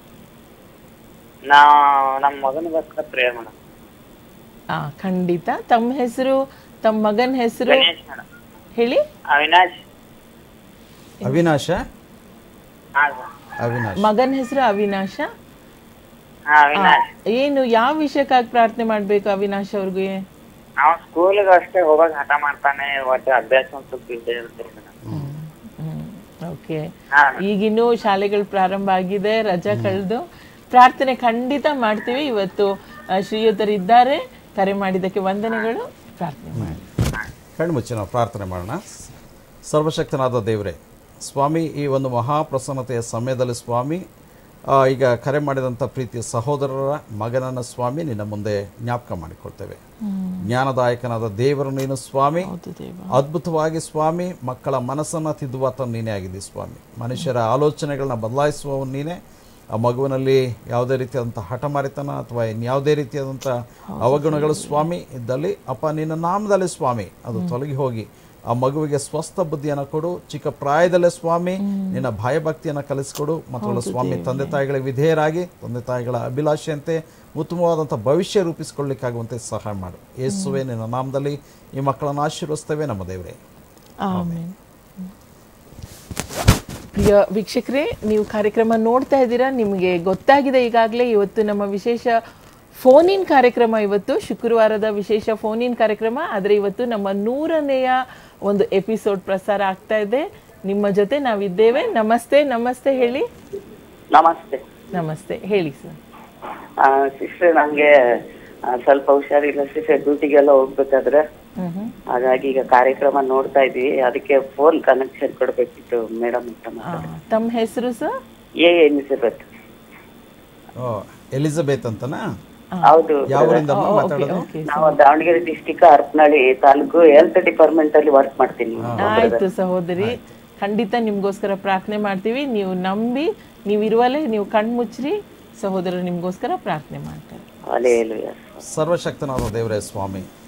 Speaker 5: ನಾವು ನಮ್ಮ ಮಗನಿಗೋಸ್ಕರ ಪ್ರೇಯರ್ ಮೇಡಮ್
Speaker 3: ಹಾ ಖಂಡಿತ ತಮ್ಮ ಹೆಸರು ತಮ್ಮ ಮಗನ ಹೆಸರು
Speaker 5: ಗಣೇಶ್ ಮೇಡಮ್
Speaker 3: ಹೇಳಿ
Speaker 5: ಅವಿನಾಶ್
Speaker 4: ಅವಿನಾಶ
Speaker 5: ಹಾ ಸರ್
Speaker 4: ಅವಿನಾಶ್
Speaker 3: ಮಗನ ಹೆಸರು ಅವಿನಾಶ
Speaker 5: ಹಾ ಅವಿನಾಶ್
Speaker 3: ಏನು ಯಾವ ವಿಷಯಕ್ಕಾಗಿ ಪ್ರಾರ್ಥನೆ ಮಾಡ್ಬೇಕು ಅವಿನಾಶ್ ಅವ್ರಿಗೆ
Speaker 5: ನಾವು ಸ್ಕೂಲಿಗೆ ಅಷ್ಟೇ ಹೋಗಾಕ ಹಠ ಮಾಡ್ತಾನೆ ಒಟ್ಟು ಅಭ್ಯಾಸ ಒಂದು ಸ್ವಲ್ಪ ಇದ್ದೇ ಇರುತ್ತೆ ಮೇಡಮ್
Speaker 3: ಓಕೆ
Speaker 5: ಹಾ
Speaker 3: ಈಗಿನ್ನೂ ಶಾಲೆಗಳು ಪ್ರಾರಂಭ ಆಗಿದೆ ರಜಾ ಕಳೆದು ಪ್ರಾರ್ಥನೆ ಖಂಡಿತ ಮಾಡ್ತೀವಿ ಇವತ್ತು ಆ, ಶ್ರೀಯುತರಿದ್ದಾರೆ ಕರೆ ಮಾಡಿದ್ದಕ್ಕೆ ವಂದನೆಗಳು ಪ್ರಾರ್ಥನೆ ಮಾಡಿ
Speaker 4: ಕಣ್ಮುಚ್ಚಿ ನಾವು ಪ್ರಾರ್ಥನೆ ಮಾಡೋಣ ಸರ್ವಶಕ್ತನಾದ ದೇವರೇ ಸ್ವಾಮಿ ಈ ಒಂದು ಮಹಾಪ್ರಸನ್ನತೆಯ ಸಮಯದಲ್ಲಿ ಸ್ವಾಮಿ ಆ, ಈಗ ಕರೆ ಮಾಡಿದಂಥ ಪ್ರೀತಿಯ ಸಹೋದರರ ಮಗನನ್ನ ಸ್ವಾಮಿ ನಿನ್ನ ಮುಂದೆ ಜ್ಞಾಪಕ ಮಾಡಿಕೊಳ್ತೇವೆ ಜ್ಞಾನದಾಯಕನಾದ ದೇವರು ನೀನು ಸ್ವಾಮಿ
Speaker 3: ಹೌದು ದೇವ
Speaker 4: ಅದ್ಭುತವಾಗಿ ಸ್ವಾಮಿ ಮಕ್ಕಳ ಮನಸ್ಸನ್ನು ತಿದ್ದುವಾತ ನೀನೇ ಆಗಿದ್ದಿ ಸ್ವಾಮಿ ಮನುಷ್ಯರ ಆಲೋಚನೆಗಳನ್ನ ಬದಲಾಯಿಸುವವನು ನೀನೇ ಆ ಮಗುವಿನಲ್ಲಿ ಯಾವುದೇ ರೀತಿಯಾದಂಥ ಹಠಮಾರಿತನ ಅಥವಾ ಇನ್ಯಾವುದೇ ರೀತಿಯಾದಂಥ ಅವಗುಣಗಳು ಸ್ವಾಮಿ ಇದ್ದಲ್ಲಿ ಅಪ್ಪ ನಿನ್ನ ನಾಮದಲ್ಲಿ ಸ್ವಾಮಿ ಅದು ತೊಲಗಿ ಹೋಗಿ ಆ ಮಗುವಿಗೆ ಸ್ವಸ್ಥ ಬುದ್ಧಿಯನ್ನು ಕೊಡು ಚಿಕ್ಕ ಪ್ರಾಯದಲ್ಲೇ ಸ್ವಾಮಿ ನಿನ್ನ ಭಯಭಕ್ತಿಯನ್ನು ಕಲಿಸ್ಕೊಡು ಮತ್ತು ಸ್ವಾಮಿ ತಂದೆ ತಾಯಿಗಳಿಗೆ ವಿಧೇಯರಾಗಿ ತಂದೆ ತಾಯಿಗಳ ಅಭಿಲಾಷೆಯಂತೆ ಉತ್ತಮವಾದಂಥ ಭವಿಷ್ಯ ರೂಪಿಸಿಕೊಳ್ಳಿಕ್ಕಾಗುವಂತೆ ಸಹಾಯ ಮಾಡು ಯೇಸುವೆ ನಿನ್ನ ನಾಮದಲ್ಲಿ ಈ ಮಕ್ಕಳನ್ನು ಆಶೀರ್ವಸ್ತೇವೆ ನಮ್ಮ ದೇವರೇ
Speaker 3: ಆಮೇನ್ ಪ್ರಿಯ ವೀಕ್ಷಕರೇ ನೀವು ಕಾರ್ಯಕ್ರಮ ನೋಡ್ತಾ ಇದ್ದೀರಾ ನಿಮಗೆ ಗೊತ್ತಾಗಿದೆ ಈಗಾಗಲೇ ಇವತ್ತು ನಮ್ಮ ವಿಶೇಷ ಫೋನ್ ಇನ್ ಕಾರ್ಯಕ್ರಮ ಇವತ್ತು ಶುಕ್ರವಾರದ ವಿಶೇಷ ಫೋನ್ ಇನ್ ಕಾರ್ಯಕ್ರಮ ಆದರೆ ಇವತ್ತು ನಮ್ಮ ನೂರನೆಯ ಒಂದು ಎಪಿಸೋಡ್ ಪ್ರಸಾರ ಆಗ್ತಾ ಇದೆ ನಿಮ್ಮ ಜೊತೆ ನಾವಿದ್ದೇವೆ ನಮಸ್ತೆ ನಮಸ್ತೆ ಹೇಳಿ
Speaker 5: ನಮಸ್ತೆ
Speaker 3: ನಮಸ್ತೆ ಹೇಳಿ ಸರ್
Speaker 5: ಸಿಸ್ಟರ್ ನಂಗೆ ಆ, ಸ್ವಲ್ಪ ಹುಷಾರಿಲ್ಲ ಸಿಸ್ಟರ್ ಡ್ಯೂಟಿಗೆಲ್ಲ ಹೋಗ್ಬೇಕಾದ್ರೆ
Speaker 3: ಹ್ಮ್ ಹ್ಮ್
Speaker 5: ಹಾಗಾಗಿ ಈಗ ಕಾರ್ಯಕ್ರಮ ನೋಡ್ತಾ ಇದ್ವಿ ಅದಕ್ಕೆ ಫೋನ್ ಕನೆಕ್ಷನ್ ಕೊಡ್ಬೇಕಿತ್ತು ಮೇಡಮ್ ಅಂತ
Speaker 3: ಆ, ತಮ್ಮ ಹೆಸರು ಸರ್
Speaker 5: ಏ ಎನಿಸಿರ್ಬೇಕು
Speaker 4: ಓ ಎಲಿಜಬೆತ್ ಅಂತನಾ
Speaker 5: ಹೌದು
Speaker 4: ಯಾವ ಊರಿಂದಮ್ಮ
Speaker 3: ಓಕೆ
Speaker 4: ಮಾತಾಡೋದು
Speaker 3: ಓಕೆ
Speaker 5: ನಾವು Davanagere district Harapanahalli taluk health department ಅಲ್ಲಿ ವರ್ಕ್ ಮಾಡ್ತೀನಿ
Speaker 3: ಆಯ್ತು ಸಹೋದರಿ ಖಂಡಿತ ನಿಮ್ಗೋಸ್ಕರ ಪ್ರಾರ್ಥನೆ ಮಾಡ್ತೀವಿ ನೀವು ನಂಬಿ ನೀವು ಇರುವಲ್ಲೇ ನೀವು ಕಣ್ಮುಚ್ಚ್ರಿ ಸಹೋದರರು ನಿಮ್ಗೋಸ್ಕರ ಪ್ರಾರ್ಥನೆ ಮಾಡ್ತಾರೆ
Speaker 5: ಅಲೆಯಲು
Speaker 4: ಸರ್ವಶಕ್ತನಾದ ದೇವರೇ ಸ್ವಾಮಿ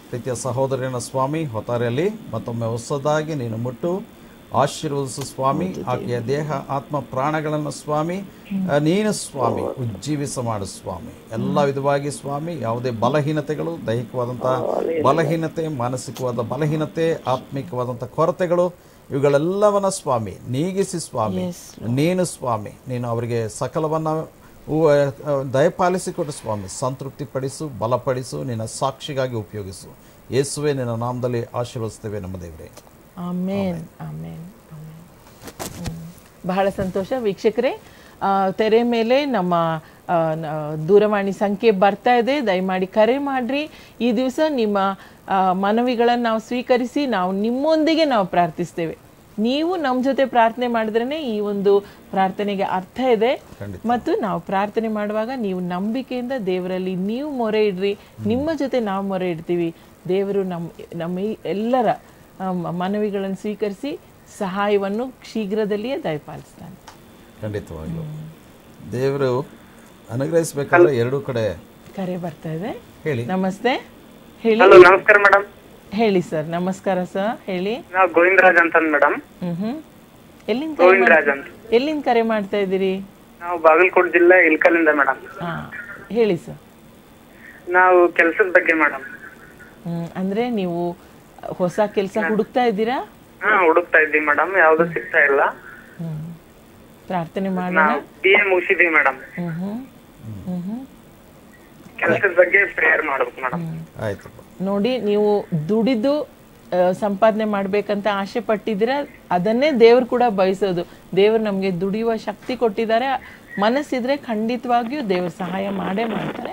Speaker 4: ಪ್ರೀತಿಯ ಸಹೋದರಿಯನ ಸ್ವಾಮಿ ಹೊತ್ತಾರೆಯಲ್ಲಿ ಮತ್ತೊಮ್ಮೆ ಹೊಸದಾಗಿ ನೀನು ಮುಟ್ಟು ಆಶೀರ್ವದಿಸು ಸ್ವಾಮಿ ಆಕೆಯ ದೇಹ ಆತ್ಮ ಪ್ರಾಣಗಳನ್ನು ಸ್ವಾಮಿ ಆ, ನೀನು ಸ್ವಾಮಿ ಉಜ್ಜೀವಿಸ ಮಾಡು ಸ್ವಾಮಿ ಎಲ್ಲ ವಿಧವಾಗಿ ಸ್ವಾಮಿ ಯಾವುದೇ ಬಲಹೀನತೆಗಳು ದೈಹಿಕವಾದಂಥ ಬಲಹೀನತೆ ಮಾನಸಿಕವಾದ ಬಲಹೀನತೆ ಆತ್ಮಿಕವಾದಂಥ ಕೊರತೆಗಳು ಇವುಗಳೆಲ್ಲವನ್ನ ಸ್ವಾಮಿ ನೀಗಿಸಿ ಸ್ವಾಮಿ ನೀನು ಸ್ವಾಮಿ ನೀನು ಅವರಿಗೆ ಸಕಲವನ್ನ ಉ- ಆ, ದಯಪಾಲಿಸಿಕೊಟ್ಟು ಸ್ವಾಮಿ ಸಂತೃಪ್ತಿ ಪಡಿಸು ಬಲಪಡಿಸು ನಿನ್ನ ಸಾಕ್ಷಿಗಾಗಿ ಉಪಯೋಗಿಸು ಯೇಸುವೆ ನಿನ್ನ ನಾಮದಲ್ಲಿ ಆಶೀರ್ವದಿಸ್ತೇವೆ ನಮ್ಮ ದೇವರೇ
Speaker 3: ಆಮೇನ್ ಆಮೇನ್ ಆಮೇನ್ ಹ್ಮ್. ಬಹಳ ಸಂತೋಷ ವೀಕ್ಷಕರೇ ಆ, ತೆರೆ ಮೇಲೆ ನಮ್ಮ ಆ, ನ- ದೂರವಾಣಿ ಸಂಖ್ಯೆ ಬರ್ತಾ ಇದೆ ದಯಮಾಡಿ ಕರೆ ಮಾಡ್ರಿ ಈ ದಿವಸ ನಿಮ್ಮ ಆ, ಮನವಿಗಳನ್ನು ನಾವು ಸ್ವೀಕರಿಸಿ ನಾವು ನಿಮ್ಮೊಂದಿಗೆ ನಾವು ಪ್ರಾರ್ಥಿಸ್ತೇವೆ ನೀವು ನಮ್ಮ ಜೊತೆ ಪ್ರಾರ್ಥನೆ ಮಾಡಿದ್ರೇ ಈ ಒಂದು ಪ್ರಾರ್ಥನೆಗೆ ಅರ್ಥ ಇದೆ ಮತ್ತು ನಾವು ಪ್ರಾರ್ಥನೆ ಮಾಡುವಾಗ ನೀವು ನಂಬಿಕೆಯಿಂದ ದೇವರಲ್ಲಿ ನೀವು ಮೊರೆ ಇಡ್ರಿ ನಿಮ್ಮ ಜೊತೆ ನಾವು ಮೊರೆ ಇಡ್ತೀವಿ ದೇವರು ನಮ್ಮ ನಮ್ಮ ಈ ಎಲ್ಲರ ಆ, ಮ- ಮನವಿಗಳನ್ನು ಸ್ವೀಕರಿಸಿ ಸಹಾಯವನ್ನು ಶೀಘ್ರದಲ್ಲಿಯೇ ದಯಪಾಲಿಸ್ತಾನೆ
Speaker 4: ಖಂಡಿತವಾಗ್ಲು ದೇವರು ಅನುಗ್ರಹಿಸಬೇಕಾದ್ರೆ ಎರಡೂ ಕಡೆ
Speaker 3: ಕರೆ ಬರ್ತಾ ಇದೆ
Speaker 4: ಹೇಳಿ
Speaker 3: ನಮಸ್ತೆ ಹೇಳಿ
Speaker 6: ಹಲೋ ನಮಸ್ಕಾರ ಮೇಡಮ್
Speaker 3: ಹೇಳಿ ಸರ್ ನಮಸ್ಕಾರ ಸರ್ ಹೇಳಿ
Speaker 6: ನಾವು ಗೋವಿಂದರಾಜ್ ಅಂತ ಮೇಡಮ್
Speaker 3: ಹ್ಮ್ ಹ್ಮ್ ಎಲ್ಲಿಂದ ಕರೆ
Speaker 6: ಗೋವಿಂದರಾಜ್
Speaker 3: ಮಾಡ್-
Speaker 6: ಅಂತ
Speaker 3: ಎಲ್ಲಿಂದ ಕರೆ ಮಾಡ್ತಾ ಇದ್ದೀರಿ
Speaker 6: ನಾವು ಬಾಗಲಕೋಟೆ ಜಿಲ್ಲೆ ಇಲ್ಕಲಿಂದ ಮೇಡಮ್
Speaker 3: ಹಾ ಹೇಳಿ ಸರ್
Speaker 6: ನಾವು ಕೆಲಸದ ಬಗ್ಗೆ ಮೇಡಮ್
Speaker 3: ಹ್ಮ್ ಅಂದ್ರೆ ನೀವು ಹೊಸ ಕೆಲಸ ಹುಡುಕ್ತಾ ಇದ್ದೀರಾ
Speaker 6: ಹಾ ಹುಡುಕ್ತಾ ಇದ್ದೀವಿ ಮೇಡಮ್ ಯಾವ್ದು ಸಿಗ್ತಾ ಇಲ್ಲ
Speaker 3: ಹ್ಮ್ ಪ್ರಾರ್ಥನೆ ಮಾಡೋಣ
Speaker 6: ನಾವು ಬಿ ಎ ಮುಗಿಸಿದೀವಿ ಮೇಡಮ್
Speaker 3: ಹ್ಮ್ ಹ್ಮ್ ಹ್ಮ್ ಹ್ಮ್
Speaker 6: ಕೆಲಸದ ಬಗ್ಗೆ ಪ್ರೇಯರ್ ಮಾಡ್ಬೇಕು ಮೇಡಮ್
Speaker 4: ಆಯ್ತು
Speaker 3: ನೋಡಿ ನೀವು ದುಡಿದು ಆ, ಸಂಪಾದನೆ ಮಾಡ್ಬೇಕಂತ ಆಸೆ ಪಟ್ಟಿದ್ದೀರ ಅದನ್ನೇ ದೇವ್ರು ಕೂಡ ಬಯಸೋದು ದೇವ್ರು ನಮಗೆ ದುಡಿಯುವ ಶಕ್ತಿ ಕೊಟ್ಟಿದ್ದಾರೆ ಮನಸ್ಸಿದ್ರೆ ಖಂಡಿತವಾಗಿಯೂ ದೇವ್ರು ಸಹಾಯ ಮಾಡೇ ಮಾಡ್ತಾರೆ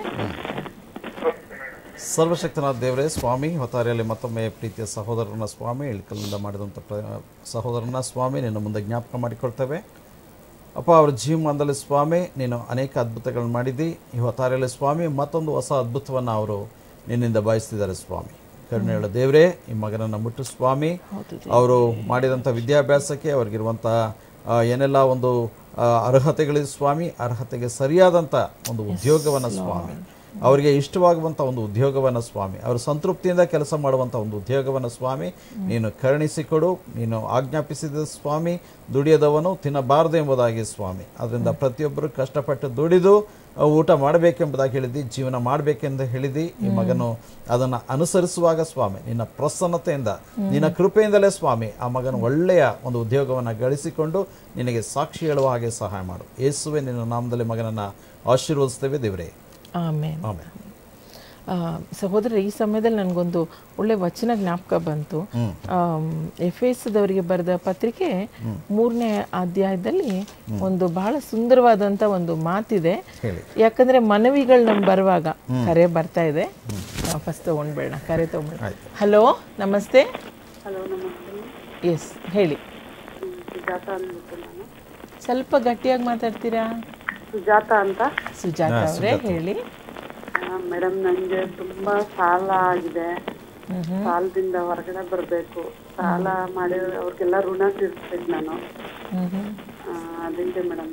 Speaker 4: ಸರ್ವಶಕ್ತನಾದ ದೇವರೇ ಸ್ವಾಮಿ ಹೊತ್ತಾರೆಯಲ್ಲಿ ಮತ್ತೊಮ್ಮೆ ಪ್ರೀತಿಯ ಸಹೋದರನ ಸ್ವಾಮಿ ಇಳ್ಕಲಿಂದ ಮಾಡಿದಂಥ ಪ್ರ ಸಹೋದರನ ಸ್ವಾಮಿ ನಿನ್ನ ಮುಂದೆ ಜ್ಞಾಪಕ ಮಾಡಿಕೊಳ್ತೇವೆ ಅಪ್ಪ ಅವ್ರ ಜೀವಮಾನದಲ್ಲಿ ಸ್ವಾಮಿ ನೀನು ಅನೇಕ ಅದ್ಭುತಗಳನ್ನು ಮಾಡಿದ್ದಿ ಈ ಹೊತ್ತಾರೆಯಲ್ಲಿ ಸ್ವಾಮಿ ಮತ್ತೊಂದು ಹೊಸ ಅದ್ಭುತವನ್ನು ಅವರು ನಿನ್ನಿಂದ ಬಯಸ್ತಿದ್ದಾರೆ ಸ್ವಾಮಿ ಕರುಣೆಯುಳ್ಳ ದೇವರೇ ಈ ಮಗನನ್ನು ಮುಟ್ಟು ಸ್ವಾಮಿ ಅವರು ಮಾಡಿದಂಥ ವಿದ್ಯಾಭ್ಯಾಸಕ್ಕೆ ಅವ್ರಿಗಿರುವಂಥ ಆ, ಏನೆಲ್ಲ ಒಂದು ಆ, ಅರ್ಹತೆಗಳಿದೆ ಸ್ವಾಮಿ ಅರ್ಹತೆಗೆ ಸರಿಯಾದಂಥ ಒಂದು ಉದ್ಯೋಗವನ್ನು ಸ್ವಾಮಿ ಅವರಿಗೆ ಇಷ್ಟವಾಗುವಂಥ ಒಂದು ಉದ್ಯೋಗವನ್ನು ಸ್ವಾಮಿ ಅವರು ಸಂತೃಪ್ತಿಯಿಂದ ಕೆಲಸ ಮಾಡುವಂಥ ಒಂದು ಉದ್ಯೋಗವನ್ನು ಸ್ವಾಮಿ ನೀನು ಕರುಣಿಸಿಕೊಡು ನೀನು ಆಜ್ಞಾಪಿಸಿದ ಸ್ವಾಮಿ ದುಡಿಯದವನು ತಿನ್ನಬಾರದು ಎಂಬುದಾಗಿ ಸ್ವಾಮಿ ಅದರಿಂದ ಪ್ರತಿಯೊಬ್ಬರು ಕಷ್ಟಪಟ್ಟು ದುಡಿದು ಆ, ಊಟ ಮಾಡಬೇಕೆಂಬುದಾಗಿ ಹೇಳಿದ್ದಿ ಜೀವನ ಮಾಡಬೇಕೆಂದು ಹೇಳಿದ್ದಿ ಈ ಮಗನು ಅದನ್ನು ಅನುಸರಿಸುವಾಗ ಸ್ವಾಮಿ ನಿನ್ನ ಪ್ರಸನ್ನತೆಯಿಂದ ನಿನ್ನ ಕೃಪೆಯಿಂದಲೇ ಸ್ವಾಮಿ ಆ ಮಗನು ಒಳ್ಳೆಯ ಒಂದು ಉದ್ಯೋಗವನ್ನು ಗಳಿಸಿಕೊಂಡು ನಿನಗೆ ಸಾಕ್ಷಿ ಹೇಳುವ ಹಾಗೆ ಸಹಾಯ ಮಾಡು ಯೇಸುವೆ ನಿನ್ನ ನಾಮದಲ್ಲಿ ಮಗನನ್ನು ಆಶೀರ್ವದಿಸ್ತೇವೆ ದೇವರೇ
Speaker 3: ಆಮೇಲೆ
Speaker 4: ಆಮೇಲೆ
Speaker 3: ಆ, ಸಹೋದರ ಈ ಸಮಯದಲ್ಲಿ ನನಗೊಂದು ಒಳ್ಳೆ ವಚನ ಜ್ಞಾಪಕ ಬಂತು ಎಫ್ ಎಸ್ದವರಿಗೆ ಬರೆದ ಪತ್ರಿಕೆ ಮೂರನೇ ಅಧ್ಯಾಯದಲ್ಲಿ ಒಂದು ಬಹಳ ಸುಂದರವಾದಂತ ಒಂದು ಮಾತಿದೆ
Speaker 4: ಹೇಳಿ.
Speaker 3: ಯಾಕಂದ್ರೆ ಮನವಿಗಳು ನಮ್ಗೆ ಬರುವಾಗ ಕರೆ ಬರ್ತಾ ಇದೆ ಫಸ್ಟ್ ತಗೊಂಡ್ಬೇಡ ಕರೆ ತಗೊಂಡ್ಬೇಡ ಹಲೋ ನಮಸ್ತೆ
Speaker 5: ಹಲೋ ನಮಸ್ತೆ
Speaker 3: ಎಸ್ ಹೇಳಿ
Speaker 5: ಸುಜಾತ ಅಂದ್ಬಿಟ್ಟು ನಾನು
Speaker 3: ಸ್ವಲ್ಪ ಗಟ್ಟಿಯಾಗಿ ಮಾತಾಡ್ತೀರಾ
Speaker 5: ಸುಜಾತ ಅಂತ
Speaker 3: ಸುಜಾತ ಅವರೇ ಹೇಳಿ
Speaker 5: ಮೇಡಮ್ ನನಗೆ ತುಂಬಾ ಸಾಲ ಆಗಿದೆ ಸಾಲದಿಂದ ಹೊರಗಡೆ ಬರಬೇಕು ಸಾಲ ಮಾಡಿ ಅವ್ರಿಗೆಲ್ಲ ಋಣ ತೀರಿಸ್ಬೇಕು ನಾನು
Speaker 3: ಹ್ಮ್ ಹ್ಮ್
Speaker 5: ಆ, ಅದಕ್ಕೆ ಮೇಡಮ್